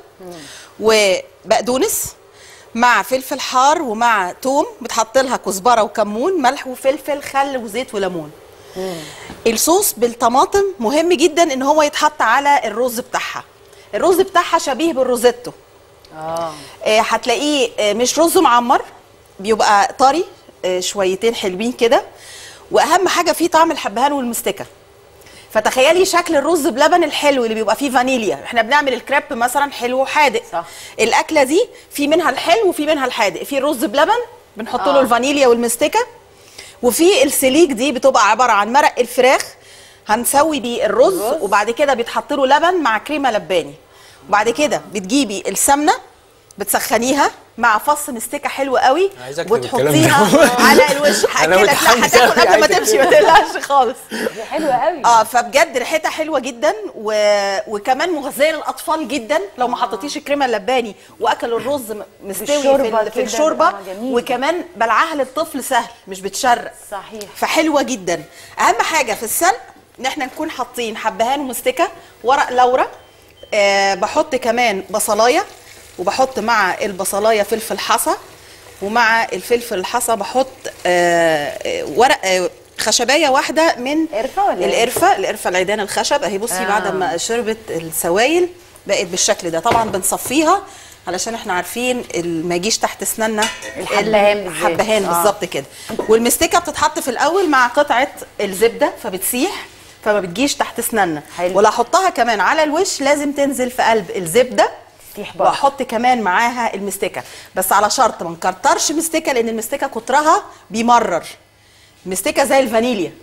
وبقدونس مع فلفل حار ومع توم بتحط لها كزبره وكمون ملح وفلفل خل وزيت وليمون الصوص بالطماطم مهم جدا ان هو يتحط على الرز بتاعها الرز بتاعها شبيه بالروزيتو اه آه، هتلاقيه آه، مش رز معمر بيبقى طري آه، شويتين حلوين كده واهم حاجه فيه طعم الحبهان والمستكه فتخيلي شكل الرز بلبن الحلو اللي بيبقى فيه فانيليا احنا بنعمل الكريب مثلا حلو وحادق صح. الاكله دي في منها الحلو وفي منها الحادق في الرز بلبن بنحط له آه. الفانيليا والمستكه وفي السليك دي بتبقى عباره عن مرق الفراخ هنسوي بيه الرز, الرز. وبعد كده بيتحط له لبن مع كريمه لباني وبعد كده بتجيبي السمنه بتسخنيها مع فص مستكه حلو قوي عايز أكتب الكلام وتحطيها ده. على الوش أنا هاكلك لا متحمس هتاكل أوي، قبل ما عايز تمشي ما أكتب. تقلقش خالص دي حلوه قوي اه فبجد ريحتها حلوه جدا و... وكمان مغذيه للاطفال جدا لو ما حطيتيش الكريمه اللباني واكل الرز م- مستوي في, بالشوربة ال- في كده، الشوربه آه، جميل. وكمان بلعها للطفل سهل مش بتشرق صحيح فحلوه جدا اهم حاجه في السلق ان احنا نكون حاطين حبهان ومستكه ورق لورا آه بحط كمان بصلايه وبحط مع البصلايه فلفل حصى ومع الفلفل الحصى بحط آه آه، ورق آه خشبايه واحده من قرفة ولا إيه؟ القرفه القرفه العيدان الخشب اهي بصي آه. آه. بعد ما شربت السوائل بقت بالشكل ده طبعا بنصفيها علشان احنا عارفين ال- ما يجيش تحت اسناننا الحبهان بالذات. الحبهان آه. بالظبط كده والمستكه بتتحط في الاول مع قطعه الزبده فبتسيح فما بتجيش تحت اسناننا حلو. ولا احطها كمان على الوش لازم تنزل في قلب الزبده تسيح برضه. واحط كمان معاها المستكه بس على شرط ما نكترش مستكه لان المستكه كترها بيمرر المستكه زي الفانيليا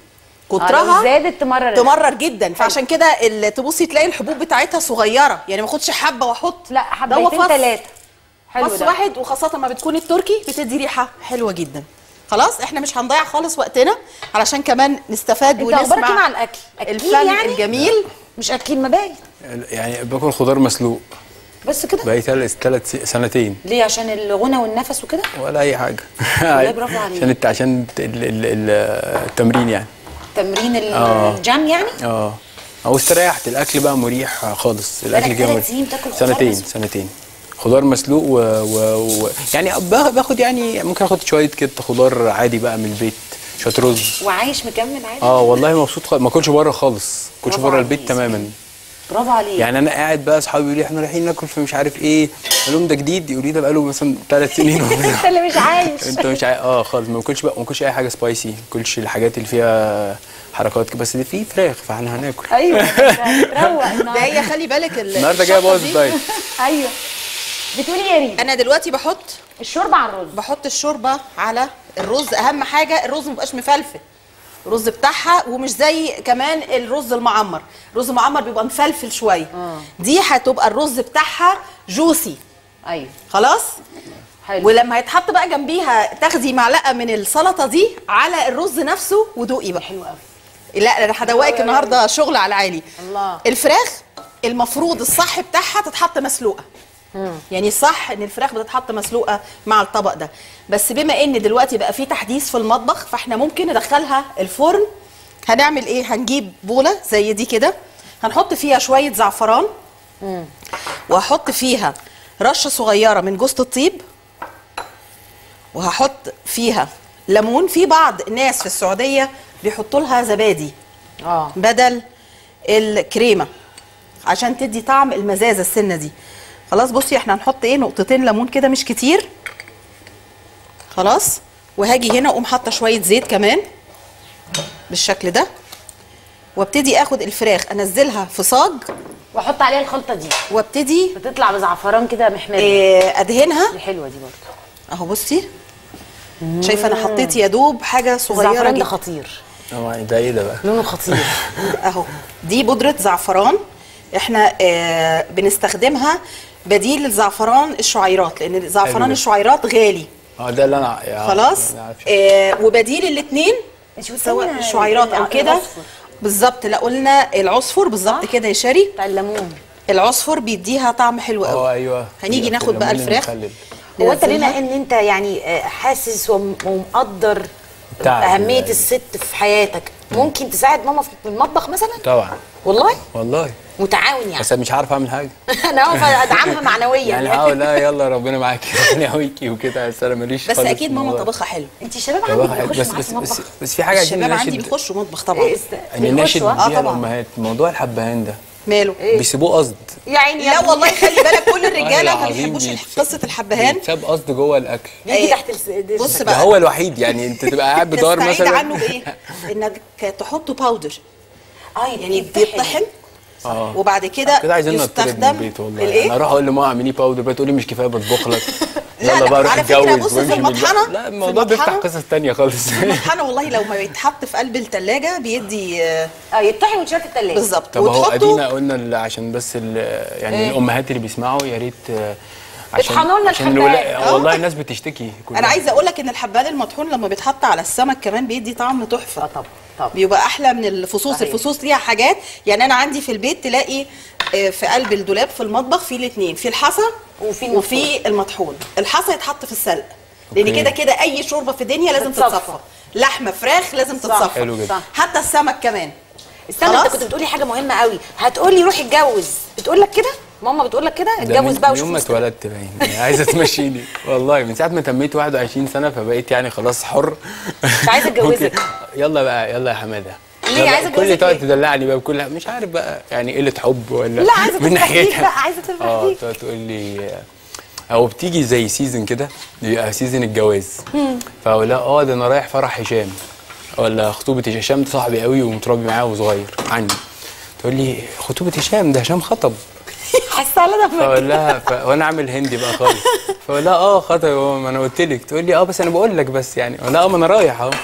كترها لو زادت تمرر تمرر جدا فعشان كده ال- تبصي تلاقي الحبوب بتاعتها صغيره يعني ما اخدش حبه واحط لا حبتين ثلاثه حلو فص ده. واحد وخاصه لما بتكون التركي بتدي ريحه حلوه جدا خلاص احنا مش هنضيع خالص وقتنا علشان كمان نستفاد انت اخبارك ايه ونسمع مع الاكل أكيل الفن يعني؟ الجميل مش اكيل مباين يعني باكل خضار مسلوق بس كده بقالي ثلاث ثلاث سنتين ليه عشان الغنى والنفس وكده ولا اي حاجه والله برافو عليك. عشان الت- عشان ال- ال- ال- التمرين يعني تمرين ال- آه. الجام يعني اه او استريحت الاكل بقى مريح خالص الاكل بقالك كده ثلاث مريح. سنين تاكل خضار سنتين مسلوق؟ سنتين خضار مسلوق و... و... و... يعني باخ- باخد يعني ممكن اخد شويه كده خضار عادي بقى من البيت شويه رز وعايش مكمل عادي اه والله مبسوط خالص ما اكلش بره خالص ما اكلش برافو بره عليك البيت تماما برافو عليك يعني انا قاعد بقى اصحابي يقولوا لي احنا رايحين ناكل في مش عارف ايه اقول لهم ده جديد يقولوا لي ده بقاله مثلا ثلاث سنين انت اللي مش عايش انت مش عاي... اه خالص ما باكلش بقى ما باكلش اي حاجه سبايسي ما باكلش الحاجات اللي فيها حركات كده، بس دي في فراخ فاحنا هناكل ايوه روق ده هي خلي بالك ال- النهارده جاي الشطة ابوظ دي. الدايت ايوه بتقولي يا ريم انا دلوقتي بحط الشوربه على الرز بحط الشوربه على الرز اهم حاجه الرز ما يبقاش مفلفل الرز بتاعها ومش زي كمان الرز المعمر الرز المعمر بيبقى مفلفل شويه دي هتبقى الرز بتاعها جوسي ايوه خلاص حلو ولما هيتحط بقى جنبيها تاخدي معلقه من السلطه دي على الرز نفسه ودوقي بقى حلو قوي لا انا هدوقك النهارده شغل على عالي الله الفراخ المفروض الصح بتاعها تتحط مسلوقه يعني الصح ان الفراخ بتتحط مسلوقه مع الطبق ده بس بما ان دلوقتي بقى في تحديث في المطبخ فاحنا ممكن ندخلها الفرن هنعمل ايه هنجيب بوله زي دي كده هنحط فيها شويه زعفران وهحط فيها رشه صغيره من جوز الطيب وهحط فيها ليمون في بعض الناس في السعوديه بيحطوا لها زبادي اه بدل الكريمه عشان تدي طعم المزازه السنه دي خلاص بصي احنا هنحط ايه نقطتين ليمون كده مش كتير خلاص وهاجي هنا اقوم حاطه شويه زيت كمان بالشكل ده وابتدي اخد الفراخ انزلها في صاج واحط عليها الخلطه دي وابتدي بتطلع بزعفران كده محمر إيه، ادهنها دي حلوه دي برضه اهو بصي شايفه انا حطيت يا دوب حاجه صغيره الزعفران ده جدا خطير طبعا ده ايه ده بقى لونه خطير اهو دي بودره زعفران احنا آه بنستخدمها بديل للزعفران الشعيرات لان حلو زعفران ده. الشعيرات غالي اه ده اللي انا يعني خلاص أنا عارف. آه وبديل الاثنين سواء بتسمي الشعيرات او كده العصفر. بالظبط لا قلنا العصفر بالظبط كده يا شاري بتاع الليمون العصفر بيديها طعم حلو اه قوي ايوه هنيجي ناخد بقى الليمون الفراخ المخلل. هو انت ننزلها. بما ان انت يعني آه، حاسس وم- ومقدر تعب اهميه يعني. الست في حياتك ممكن تساعد ماما في المطبخ مثلا طبعا والله والله متعاون يعني بس أنا مش عارف اعمل حاجه انا هو ادعمها معنويا يعني اه لا يلا ربنا معاكي ربنا يقويكي وكده بس انا ماليش بس خالص اكيد في ماما الموضوع. طبخها حلو انت الشباب طبعا عندك حلو. بيخشوا بس معاك بس بس, المطبخ بس في حاجه عايزين الشباب عندي نناشد بيخشوا مطبخ طبعا إيه، است- ان نناشد بيخشوا، آه، بيها طبعاً. الامهات موضوع الحبهان ده ماله بيسيبوه قصد يا عيني يا لا ابني. والله خلي بالك كل الرجاله ما العظيم بيحبوش بيتس- قصه الحبهان بيتساب قصد جوه الاكل بيجي إيه، تحت الس... بص ده بقى هو الوحيد يعني انت تبقى قاعد بدار تستعيد مثلا عنه بايه؟ انك تحطه باودر اه يعني بيطحن اه وبعد كده كده عايزين نطرد من يستخدم البيت والله الايه؟ انا اروح اقول لماما اعملي باودر بقى تقول لي مش كفايه بطبخ لك لا، يلا لا، بقى روح على فكرة اتجوز بص في وامشي من البيت. المطحنة- لا في الموضوع بيفتح المطحنة- قصص تانية خالص المطحنه والله لو ما يتحط في قلب الثلاجه بيدي آه، اه يطحن ويتشال في التلاجه بالظبط طب هو ادينا وتحطه قلنا ال- عشان بس ال- يعني إيه؟ الامهات اللي بيسمعوا يا ريت آه، عشان اطحنوا لنا عشان الحباية. الولا- آه. والله الناس بتشتكي كلها. انا عايزه اقول لك ان الحبان المطحون لما بيتحط على السمك كمان بيدي طعم تحفه اه طبعا طبعا بيبقى احلى من الفصوص صحيح. الفصوص ليها حاجات يعني انا عندي في البيت تلاقي آه، في قلب الدولاب في المطبخ في الاثنين في الحصى وفي المطحون. وفي المطحون الحصى يتحط في السلق لان أوكي. كده كده اي شوربه في الدنيا لازم تتصفى. تتصفى لحمه فراخ لازم تتصفى حلو جدا. صح. حتى السمك كمان استنى انت خلاص؟ كنت بتقولي حاجه مهمه قوي هتقولي روحي اتجوز بتقول لك كده ماما بتقول لك كده ده اتجوز من بقى من يوم ما وشوف اتولدت باين يعني عايزه تمشيني والله من ساعه ما تميت 21 سنه فبقيت يعني خلاص حر مش عايزه اتجوزك ممكن- يلا بقى يلا يا حماده ليه؟ يلا، عايزة كل أتجوزك تقعد ليه؟ تدلعني بقى بكل مش عارف بقى يعني قله حب ولا لا عايزه من تفرح بيك ناحيتها بقى عايزه تفرح اه بيك تقعد تقول لي هو بتيجي زي سيزون كده بيبقى سيزون الجواز فاقول لها اه ده انا رايح فرح هشام ولا خطوبه هشام ده صاحبي قوي ومتربي معاه وصغير عني تقول لي خطوبه هشام ده هشام خطب حاسه على ده فاقول لها ف... وانا عامل هندي بقى خالص فاقول لها اه خطب هو ما انا قلت لك تقول لي اه بس انا بقول لك بس يعني اقول لها اه ما انا رايح اهو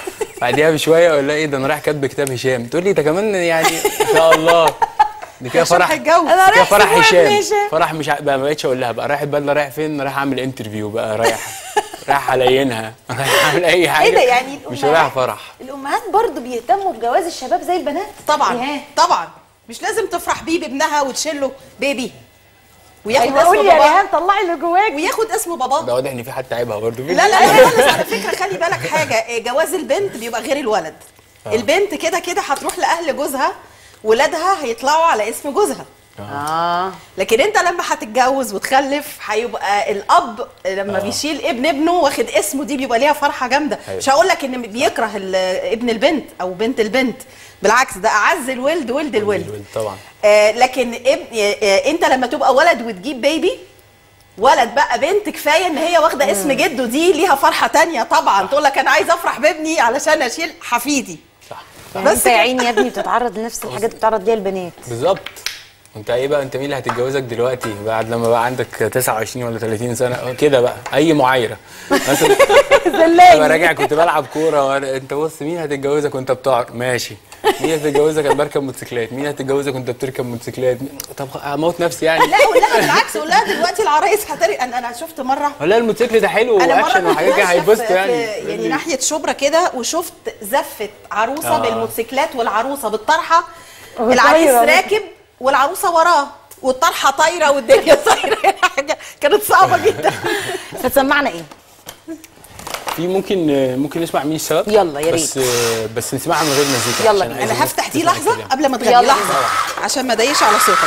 بعديها بشويه اقول لها ايه ده انا رايح كاتب كتاب هشام تقول لي ده كمان يعني ان شاء الله دي كده عشان فرح هيتجوز. أنا كده رايح فرح أسبوع هشام ابن هشام. فرح مش ع- بقى ما بقتش اقول لها بقى رايح البدله رايح فين رايح اعمل انترفيو بقى رايح رايح الينها رايح اعمل اي حاجه ايه ده يعني مش الأمهات- رايح فرح الامهات برضو بيهتموا بجواز الشباب زي البنات طبعا ياه. طبعا مش لازم تفرح بيه بابنها وتشيله بيبي وياخد ايوه اسم قولي يا باباه ريهام طلعي اللي جواك وياخد اسم باباه ده واضح ان في حد تعبها برضه لا لا لا خالص على فكره خلي بالك حاجه إيه، جواز البنت بيبقى غير الولد آه. البنت كده كده هتروح لاهل جوزها ولادها هيطلعوا على اسم جوزها اه لكن انت لما هتتجوز وتخلف هيبقى الاب لما آه. بيشيل ابن ابنه واخد اسمه دي بيبقى ليها فرحه جامده أيوة. مش هقول لك ان بيكره ال- ابن البنت او بنت البنت بالعكس ده اعز الولد ولد الولد طبعا آه لكن ابن آه انت لما تبقى ولد وتجيب بيبي ولد بقى بنت كفايه ان هي واخده اسم جده دي ليها فرحه تانية طبعا تقول لك انا عايزه افرح بابني علشان اشيل حفيدي يعني انت يا عيني يا ابني بتتعرض لنفس الحاجات اللي بتتعرض ليها البنات بالظبط انت ايه بقى انت مين اللي هتتجوزك دلوقتي بعد لما بقى عندك 29 ولا 30 سنه اه كده بقى اي معايره مثلا انا راجع كنت بلعب كوره وانا انت بص مين هتتجوزك وانت بتقعد ماشي مين هتتجوزك انا بركب موتوسيكلات مين هتتجوزك وانت بتركب موتوسيكلات طب اموت نفسي يعني لا قول لها بالعكس قول لها دلوقتي العرايس هتري انا انا شفت مره ولا الموتوسيكل ده حلو انا مره واكشن كنت وحاجات كده ماشية هيتبسطوا في- يعني في- يعني ناحيه شبرا كده وشفت زفه عروسه آه. بالموتوسيكلات والعروسه بالطرحه وطايرة. العريس راكب والعروسه وراه والطرحه طايره والدنيا طايره حاجه كانت صعبه جدا هتسمعنا ايه؟ في ممكن ممكن نسمع مين السبب يلا يا بس بس نسمعها من غير مزيكا يلا عشان بينا. عايز انا الناس هفتح دي تسمع لحظه الكلام. قبل ما تغني يلا. لحظه عشان ما اضايقش على صوتك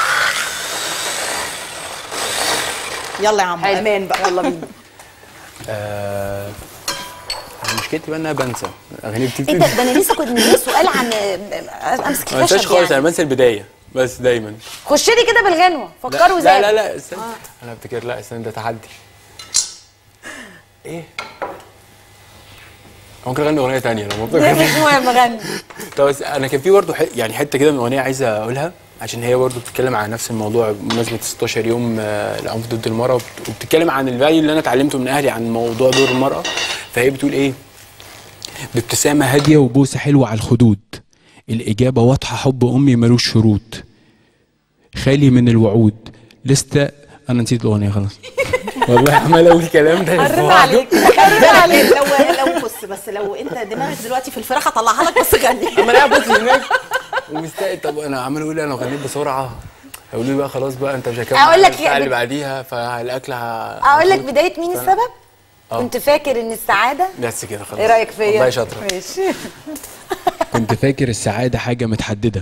يلا يا عم حلو. امان بقى يلا بينا آه مشكلتي بقى ان انا بنسى الاغاني ايه بتبتدي ده ده انا لسه كنت ليه سؤال عن امسك ما بنساش الخشب خالص انا يعني بنسى البدايه بس دايما خش لي كده بالغنوه فكروا لا زي لا لا استنى انا افتكر لا استنى ده تحدي ايه ممكن اغني اغنيه تانية لو ده ممكن مش مهم غني طب بس انا كان في برضه ح- يعني حته كده من اغنيه عايز اقولها عشان هي برضه بتتكلم عن نفس الموضوع بمناسبه 16 يوم آه، العنف ضد المراه وبت- وبتتكلم عن الفاليو اللي انا اتعلمته من اهلي عن موضوع دور المراه فهي بتقول ايه بابتسامه هاديه هادية وبوسة حلوة على الخدود الإجابة واضحة حب أمي ملوش شروط خالي من الوعود لسه أنا نسيت الأغنية خلاص والله عمال اقول الكلام ده قررنا عليك لو لو بص بس لو انت دماغك دلوقتي في الفراخ هطلعها لك بس غني اما انا بص هناك ومستقل طب انا عمال اقول انا غنيت بسرعه هيقولوا لي بقى خلاص بقى انت مش هكمل أقول لك البتاع إيه؟ اللي بعديها فالاكل ه... اقول لك بدايه مين فأنا- السبب؟ آه. كنت فاكر ان السعاده بس كده خلاص ايه رايك فيا؟ والله شاطره ماشي كنت فاكر السعادة حاجة متحددة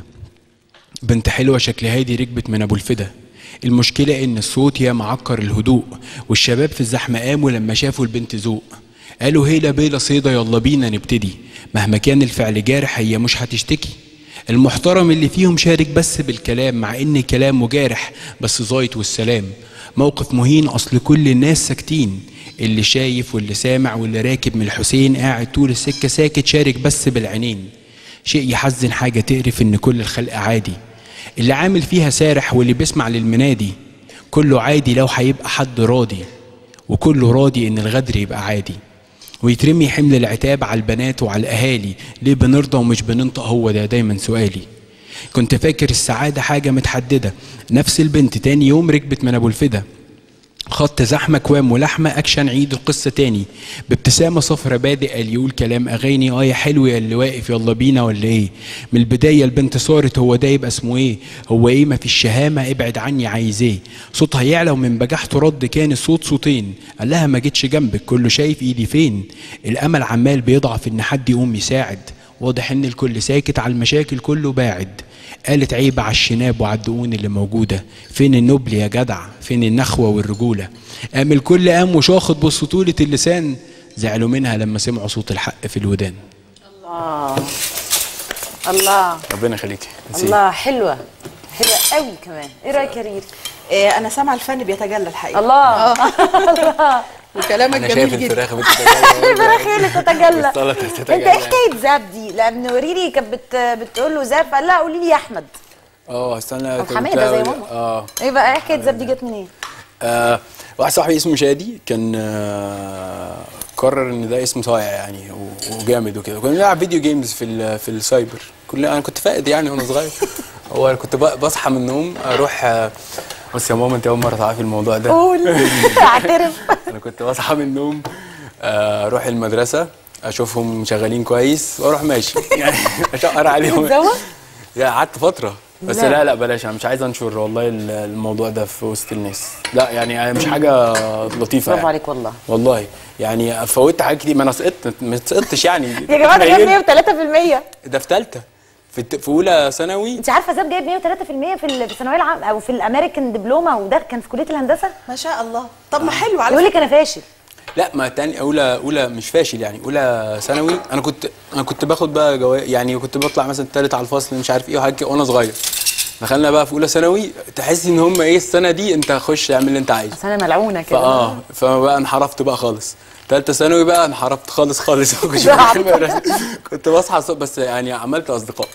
بنت حلوة شكل هادي ركبت من أبو الفدا المشكلة إن الصوت يا معكر الهدوء والشباب في الزحمة قاموا لما شافوا البنت ذوق قالوا هيلا بيلا صيدا يلا بينا نبتدي مهما كان الفعل جارح هي مش هتشتكي المحترم اللي فيهم شارك بس بالكلام مع ان كلامه جارح بس زايط والسلام موقف مهين اصل كل الناس ساكتين اللي شايف واللي سامع واللي راكب من الحسين قاعد طول السكة ساكت شارك بس بالعينين شيء يحزن حاجة تقرف إن كل الخلق عادي اللي عامل فيها سارح واللي بيسمع للمنادي كله عادي لو هيبقى حد راضي وكله راضي إن الغدر يبقى عادي ويترمي حمل العتاب على البنات وعلى الأهالي ليه بنرضى ومش بننطق هو ده دايما سؤالي كنت فاكر السعادة حاجة متحددة نفس البنت تاني يوم ركبت من أبو الفدا خط زحمة كوام ولحمة أكشن عيد القصة تاني بابتسامة صفرة بادئ قال يقول كلام أغاني آه يا حلو يا اللي واقف يلا بينا ولا إيه من البداية البنت صارت هو ده يبقى اسمه إيه هو إيه ما في الشهامة ابعد عني عايز إيه صوتها يعلى ومن بجحته رد كان الصوت صوتين قال لها ما جيتش جنبك كله شايف إيدي فين الأمل عمال بيضعف إن حد يقوم يساعد واضح إن الكل ساكت على المشاكل كله باعد قالت عيب على الشناب وعلى الدقون اللي موجودة فين النبل يا جدع فين النخوة والرجولة قام الكل قام وشاخط بسطولة اللسان زعلوا منها لما سمعوا صوت الحق في الودان الله الله ربنا يخليكي نسيت. الله حلوه حلوه قوي كمان ايه رايك يا ريت آه، انا سامعه الفن بيتجلى الحقيقه الله الله وكلامك انا شايف جميل جدا الفراخ بتتجلى الفراخ هي اللي تتجلى والسلطة انت تتجلى. ايه حكايه زاب دي لان وريري كانت بت... بتقول له زاب قال لها قولي لي يا احمد اه استنى طب كنت حماده زي أقول- ماما. اه ايه بقى ايه حكايه زاب دي جت منين؟ آه، واحد صاحبي اسمه شادي كان آه قرر ان ده اسم صايع يعني و- وجامد وكده كنا بنلعب فيديو جيمز في ال- في السايبر كلنا انا كنت فائد يعني وانا صغير هو أنا كنت ب- بصحى من النوم اروح آه، بص يا ماما انت اول مره تعرفي الموضوع ده قول اعترف انا كنت بصحى من النوم آه، اروح المدرسه اشوفهم شغالين كويس واروح ماشي يعني اشقر عليهم تتزوج؟ لا قعدت فتره بس لا. لا لا بلاش انا مش عايز انشر والله ال- الموضوع ده في وسط الناس لا يعني مش حاجه لطيفه برافو يعني. عليك والله والله يعني فوتت حاجات كتير ما انا سقطت ما سقطتش يعني يا جماعه ده جايب 103% ده في ثالثه في الت- في اولى ثانوي انت عارفه زاب جايب 103% في ال- في الثانويه العامه او في الامريكان دبلومه وده كان في كليه الهندسه ما شاء الله طب ما حلو على يقول لك انا فاشل لا ما تاني اولى اولى مش فاشل يعني اولى ثانوي انا كنت انا كنت باخد بقى جوا يعني كنت بطلع مثلا التالت على الفصل مش عارف ايه وحاجه كده وانا صغير دخلنا بقى في اولى ثانوي تحس ان هم ايه السنه دي انت خش اعمل اللي انت عايزه اصل انا ملعونه كده فاه فبقى انحرفت بقى خالص تالتة ثانوي بقى انحرفت خالص خالص ما كنتش ده بروح عبط. المدرسة. كنت بصحى الصبح بس يعني عملت اصدقاء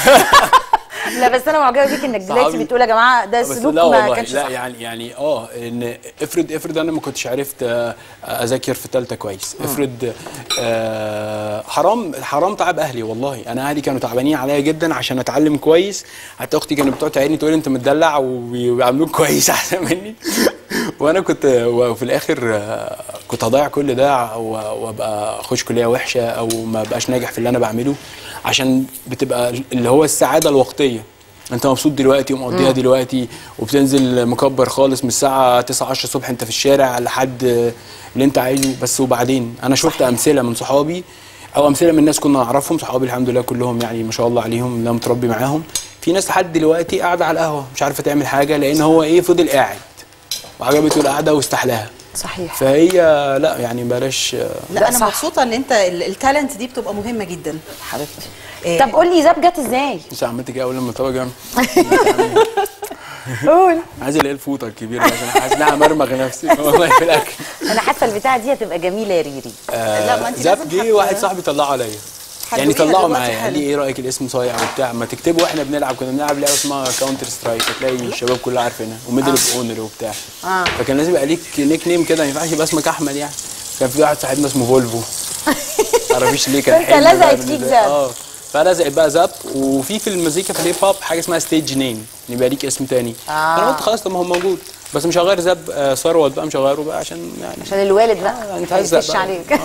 لا بس انا معجبه بيك انك دلوقتي صحابي. بتقول يا جماعه ده بس سلوك لا ما والله كانش لا صح يعني يعني اه ان افرض افرض انا ما كنتش عرفت آه، اذاكر في ثالثه كويس افرض آه حرام حرام تعب اهلي والله انا اهلي كانوا تعبانين عليا جدا عشان اتعلم كويس حتى اختي كانت بتقعد تعيرني تقول لي انت متدلع وبي- وبيعاملوك كويس احسن مني وانا كنت وفي الاخر آه، كنت هضيع كل ده و- وابقى اخش كليه وحشه او ما ابقاش ناجح في اللي انا بعمله عشان بتبقى اللي هو السعاده الوقتيه انت مبسوط دلوقتي ومقضيها مم. دلوقتي وبتنزل مكبر خالص من الساعه 9 10 الصبح انت في الشارع لحد اللي انت عايزه بس وبعدين انا شفت امثله من صحابي او امثله من ناس كنا نعرفهم صحابي الحمد لله كلهم يعني ما شاء الله عليهم اللي انا متربي معاهم في ناس لحد دلوقتي قاعده على القهوه مش عارفه تعمل حاجه لان هو ايه فضل قاعد وعجبته القعده واستحلاها صحيح فهي لا يعني بلاش لا انا مبسوطه ان انت ال- التالنت دي بتبقى مهمه جدا حبيبتي إيه. طب قول لي زاب جت ازاي مش عملت كده اول لما توجع قول عايز الاقي الفوطه الكبيره دي عشان حاسس ان انا مرمغ نفسي والله في الاكل انا حاسه البتاعه دي هتبقى جميله يا ريري آه، ما انت زاب لازم جه حتى- واحد صاحبي طلعه عليا يعني حلوين طلعوا دلوقتي معايا قال حلو. لي ايه رايك الاسم صايع وبتاع ما تكتبه واحنا بنلعب كنا بنلعب لعبه اسمها كاونتر سترايك هتلاقي الشباب كلها عارفينها وميدل اوف اونر وبتاع اه فكان لازم يبقى ليك نيك نيم كده ما ينفعش يبقى اسمك احمد يعني كان في واحد صاحبنا اسمه فولفو معرفش ليه كان فانت حلم بقى لزقت بالنسبة فيك لي. زاب. اه فلزقت بقى زاب وفي في المزيكا في الهيب هوب حاجه اسمها ستيج نيم يبقى ليك اسم تاني آه. انا قلت خلاص طب ما هو موجود بس مش هغير زاب آه، ثروت بقى مش هغيره بقى عشان يعني عشان الوالد بقى يعني تهزق يخش بقى. عليك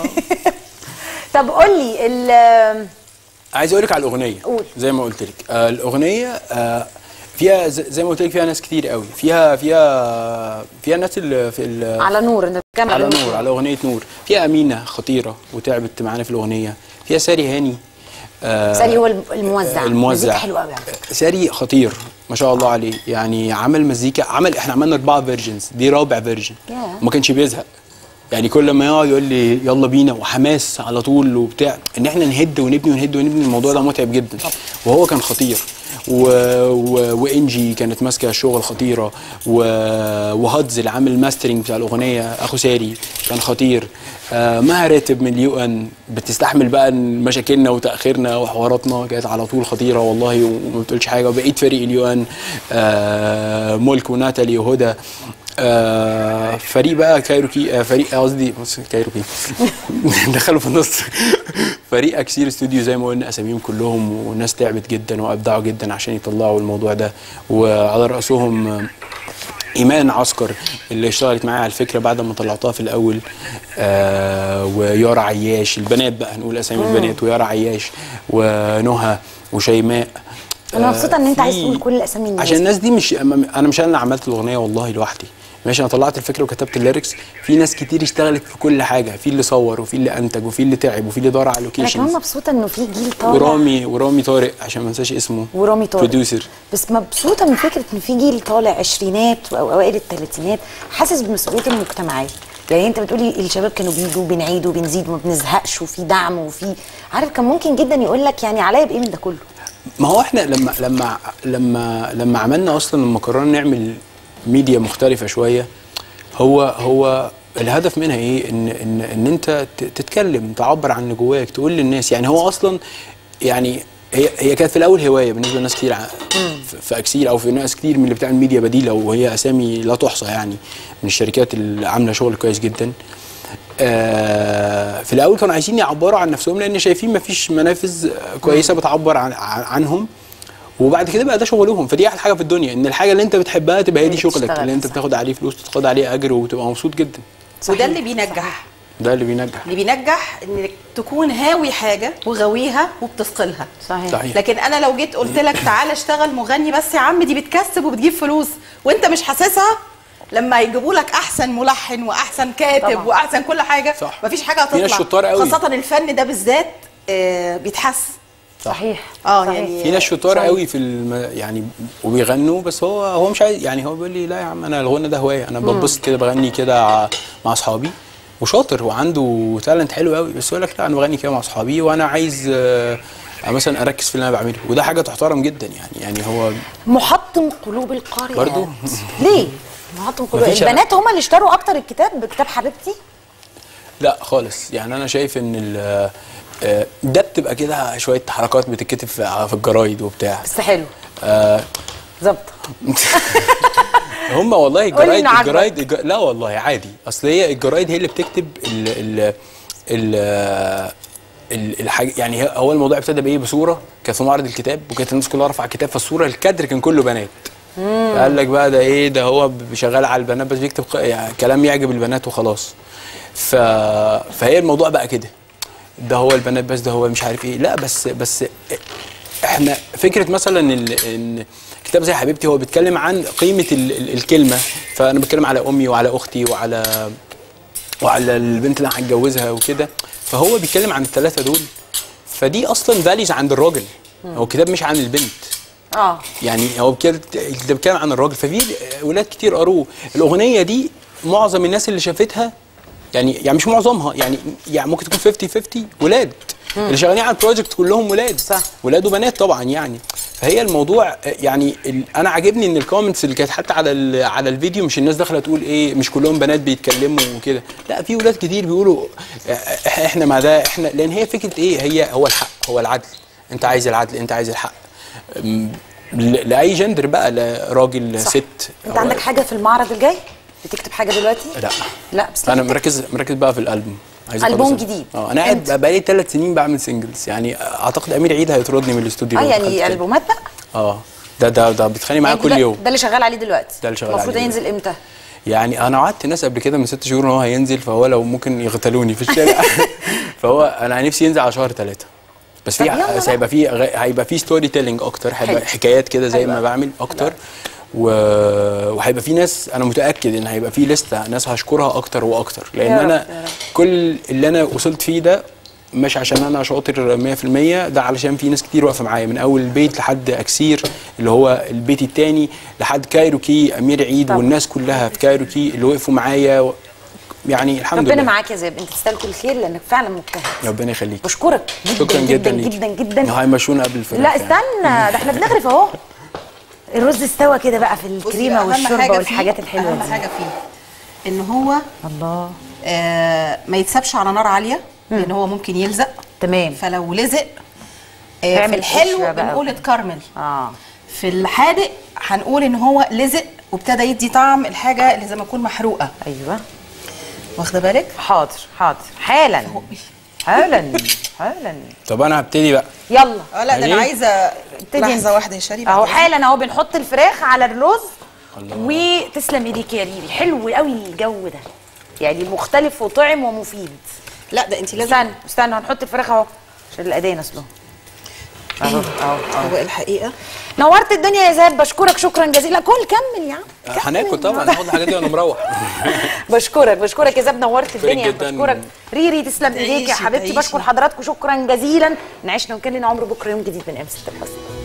طب قول لي ال عايز اقول لك على الاغنيه قول. زي ما قلت لك آه الاغنيه آه فيها ز- زي ما قلت لك فيها ناس كتير قوي فيها فيها فيها ناس اللي في ال- على نور انت بتتكلم على نور على اغنيه نور فيها امينه خطيره وتعبت معانا في الاغنيه فيها ساري هاني آه ساري هو الم- الموزع الموزع مزيكا حلوه قوي على فكرة. ساري خطير ما شاء الله عليه يعني عمل مزيكا عمل احنا عملنا اربعه فيرجنز دي رابع فيرجن ياه. وما كانش بيزهق يعني كل ما يقعد يقول لي يلا بينا وحماس على طول وبتاع ان احنا نهد ونبني ونهد ونبني الموضوع ده متعب جدا وهو كان خطير و... و... وانجي كانت ماسكه الشغل خطيره و... وهادز اللي عامل ماسترنج بتاع الاغنيه اخو ساري كان خطير آه مها راتب من اليو ان بتستحمل بقى مشاكلنا وتاخيرنا وحواراتنا كانت على طول خطيره والله وما بتقولش حاجه وبقيه فريق اليو ان آه ملك وناتالي وهدى آه فريق بقى كايروكي آه فريق قصدي بص كايروكي دخلوا في النص فريق اكسير استوديو زي ما قلنا اساميهم كلهم والناس تعبت جدا وابدعوا جدا عشان يطلعوا الموضوع ده وعلى راسهم آه، ايمان عسكر اللي اشتغلت معايا على الفكره بعد ما طلعتها في الاول آه ويارا عياش البنات بقى هنقول اسامي مم. البنات ويارا عياش ونهى وشيماء انا آه، مبسوطه ان انت عايز في- تقول كل اسامي الناس عشان الناس دي مش انا مش انا اللي عملت الاغنيه والله لوحدي ماشي انا طلعت الفكره وكتبت الليركس في ناس كتير اشتغلت في كل حاجه في اللي صور وفي اللي انتج وفي اللي تعب وفي اللي دار على انا كمان اللوكيشنز مبسوطه انه في جيل طالع ورامي ورامي طارق عشان ما انساش اسمه ورامي طارق بروديوسر بس مبسوطه من فكره ان في جيل طالع عشرينات او اوائل الثلاثينات حاسس بمسؤوليته المجتمعيه يعني انت بتقولي الشباب كانوا بيجوا بنعيد وبنزيد وما بنزهقش وفي دعم وفي عارف كان ممكن جدا يقول لك يعني عليا بايه من ده كله ما هو احنا لما لما لما لما عملنا اصلا لما قررنا نعمل ميديا مختلفه شويه هو هو الهدف منها ايه ان ان ان انت ت- تتكلم تعبر عن اللي جواك تقول للناس يعني هو اصلا يعني هي هي كانت في الاول هوايه بالنسبه لناس كتير ع- في- في اكسير او في ناس كتير من اللي بتعمل ميديا بديله وهي اسامي لا تحصى يعني من الشركات اللي عامله شغل كويس جدا آه في الاول كانوا عايزين يعبروا عن نفسهم لان شايفين مفيش منافذ آه، كويسه بتعبر عن عن- عنهم وبعد كده بقى ده شغلهم فدي احلى حاجه في الدنيا ان الحاجه اللي انت بتحبها تبقى هي دي شغلك بتشتغل، اللي انت بتاخد عليه فلوس تاخد عليه اجر وتبقى مبسوط جدا وده اللي بينجح ده اللي بينجح اللي بينجح انك تكون هاوي حاجه وغاويها وبتثقلها صحيح صحيح. لكن انا لو جيت قلت لك تعالى اشتغل مغني بس يا عم دي بتكسب وبتجيب فلوس وانت مش حاسسها لما يجيبوا لك احسن ملحن واحسن كاتب طبعاً. واحسن كل حاجه صح. مفيش حاجه في ناس هتطلع شطار قوي. خاصه الفن ده بالذات آه، بيتحس صحيح اه صحيح. يعني في ناس شطار صحيح. قوي في الم... يعني وبيغنوا بس هو هو مش عايز يعني هو بيقول لي لا يا عم انا الغنى ده هوايه انا ببسط كده بغني كده ع- مع اصحابي وشاطر وعنده تالنت حلو قوي بس يقول لك لا انا بغني كده مع اصحابي وانا عايز آه، مثلا اركز في اللي انا بعمله وده حاجه تحترم جدا يعني يعني هو محطم قلوب القارئات برضو؟ ليه؟ محطم قلوب مفيش البنات هم اللي اشتروا اكتر الكتاب كتاب حبيبتي لا خالص يعني انا شايف ان ال- آه، ده بتبقى كده شويه حركات بتتكتب في في الجرايد وبتاع بس حلو آه، ظبط هم والله قولي الجرايد إنه عاجبك. الجرايد الج... لا والله عادي اصل هي الجرايد هي اللي بتكتب ال ال ال ال- الحاجة يعني هي- هو الموضوع ابتدى بايه بصوره كانت في معرض الكتاب وكانت الناس كلها رافعه الكتاب فالصوره الكادر كان كله بنات قال لك بقى ده ايه ده هو شغال على البنات بس بيكتب ق- يعني كلام يعجب البنات وخلاص ف... فهي الموضوع بقى كده ده هو البنات بس ده هو مش عارف ايه لا بس بس احنا فكره مثلا ان ان كتاب زي حبيبتي هو بيتكلم عن قيمه ال ال الكلمه فانا بتكلم على امي وعلى اختي وعلى وعلى البنت اللي انا هتجوزها وكده فهو بيتكلم عن الثلاثه دول فدي اصلا فاليز عند الراجل هو الكتاب مش عن البنت اه يعني هو كده الكتاب بيتكلم عن الراجل ففي ولاد كتير قروه الاغنيه دي معظم الناس اللي شافتها يعني يعني مش معظمها يعني يعني ممكن تكون 50 50 ولاد اللي شغالين على البروجكت كلهم ولاد صح. ولاد وبنات طبعا يعني فهي الموضوع يعني ال- انا عاجبني ان الكومنتس اللي كانت حتى على ال- على الفيديو مش الناس داخله تقول ايه مش كلهم بنات بيتكلموا وكده لا في ولاد كتير بيقولوا إح- احنا مع ده احنا لان هي فكره ايه هي هو الحق هو العدل انت عايز العدل انت عايز الحق أم، ل- لاي جندر بقى لراجل صح. ست انت عندك حاجه في المعرض الجاي بتكتب حاجه دلوقتي لا لا بس انا مركز مركز بقى في الالبوم عايز ألبوم أخلص- جديد. اه انا قاعد بقى لي ثلاث سنين بعمل سنجلز يعني اعتقد امير عيد هيطردني من الاستوديو اه لو دخلت يعني تاني. البومات بقى اه ده ده ده بيتخانق معايا يعني كل ده- يوم ده اللي شغال عليه دلوقتي ده اللي شغال المفروض عليه ينزل امتى يعني انا وعدت ناس قبل كده من ست شهور ان هو هينزل فهو لو ممكن يغتالوني في الشارع فهو انا نفسي ينزل على شهر ثلاثة بس طب في يلا بس بقى. هيبقى في غ- هيبقى في ستوري تيلينج اكتر حلو. هيبقى حكايات كده زي حلو ما أوي. بعمل اكتر و... وهيبقى في ناس انا متاكد ان هيبقى في لسته ناس هشكرها اكتر واكتر لان يا رب، انا يا رب. كل اللي انا وصلت فيه ده مش عشان انا شاطر 100% ده علشان في ناس كتير واقفه معايا من اول البيت لحد اكسير اللي هو البيت التاني لحد كايروكي امير عيد طبعا. والناس كلها في كايروكي اللي وقفوا معايا و... يعني الحمد ربنا لله معاك يا زياد انت تستاهل كل خير لانك فعلا مجتهد ربنا يخليك بشكرك جدا شكرا جدا جدا ليك. جدا جدا هيمشونا قبل الفراخ لا يعني. استنى ده احنا بنغرف اهو الرز استوى كده بقى في الكريمه أهم حاجة والشوربه فيه- والحاجات الحلوه اهم دي حاجه فيه ان هو الله آه ما يتسابش على نار عاليه لان هو ممكن يلزق تمام فلو لزق آه في تعمل الحلو قشرة بقى. بنقول اتكرمل اه في الحادق هنقول ان هو لزق وابتدى يدي طعم الحاجه اللي زي ما تكون محروقه ايوه واخده بالك حاضر حاضر حالا حالا حالا طب انا هبتدي بقى يلا اه لا ده انا يعني؟ عايزه ابتدي لحظه انت. واحده يا شريف اهو بعد إذنك. حالا اهو بنحط الفراخ على الرز وتسلم ايديك يا ريري حلو قوي الجو ده يعني مختلف وطعم ومفيد لا ده انت لازم استنى استنى هنحط الفراخ اهو عشان الاذان اصله اهو اهو هو الحقيقه نورت الدنيا يا زياد بشكرك شكرا جزيلا كل كمل يا عم هناكل طبعا هاخد الحاجات دي وانا مروح بشكرك بشكرك يا زياد نورت شكرا الدنيا جداً. بشكرك ريري تسلم ايديك يا تعيشي- حبيبتي تعيشي. بشكر حضراتكم شكرا جزيلا نعيشنا وكان لنا عمر بكره يوم جديد من ام 6 بلس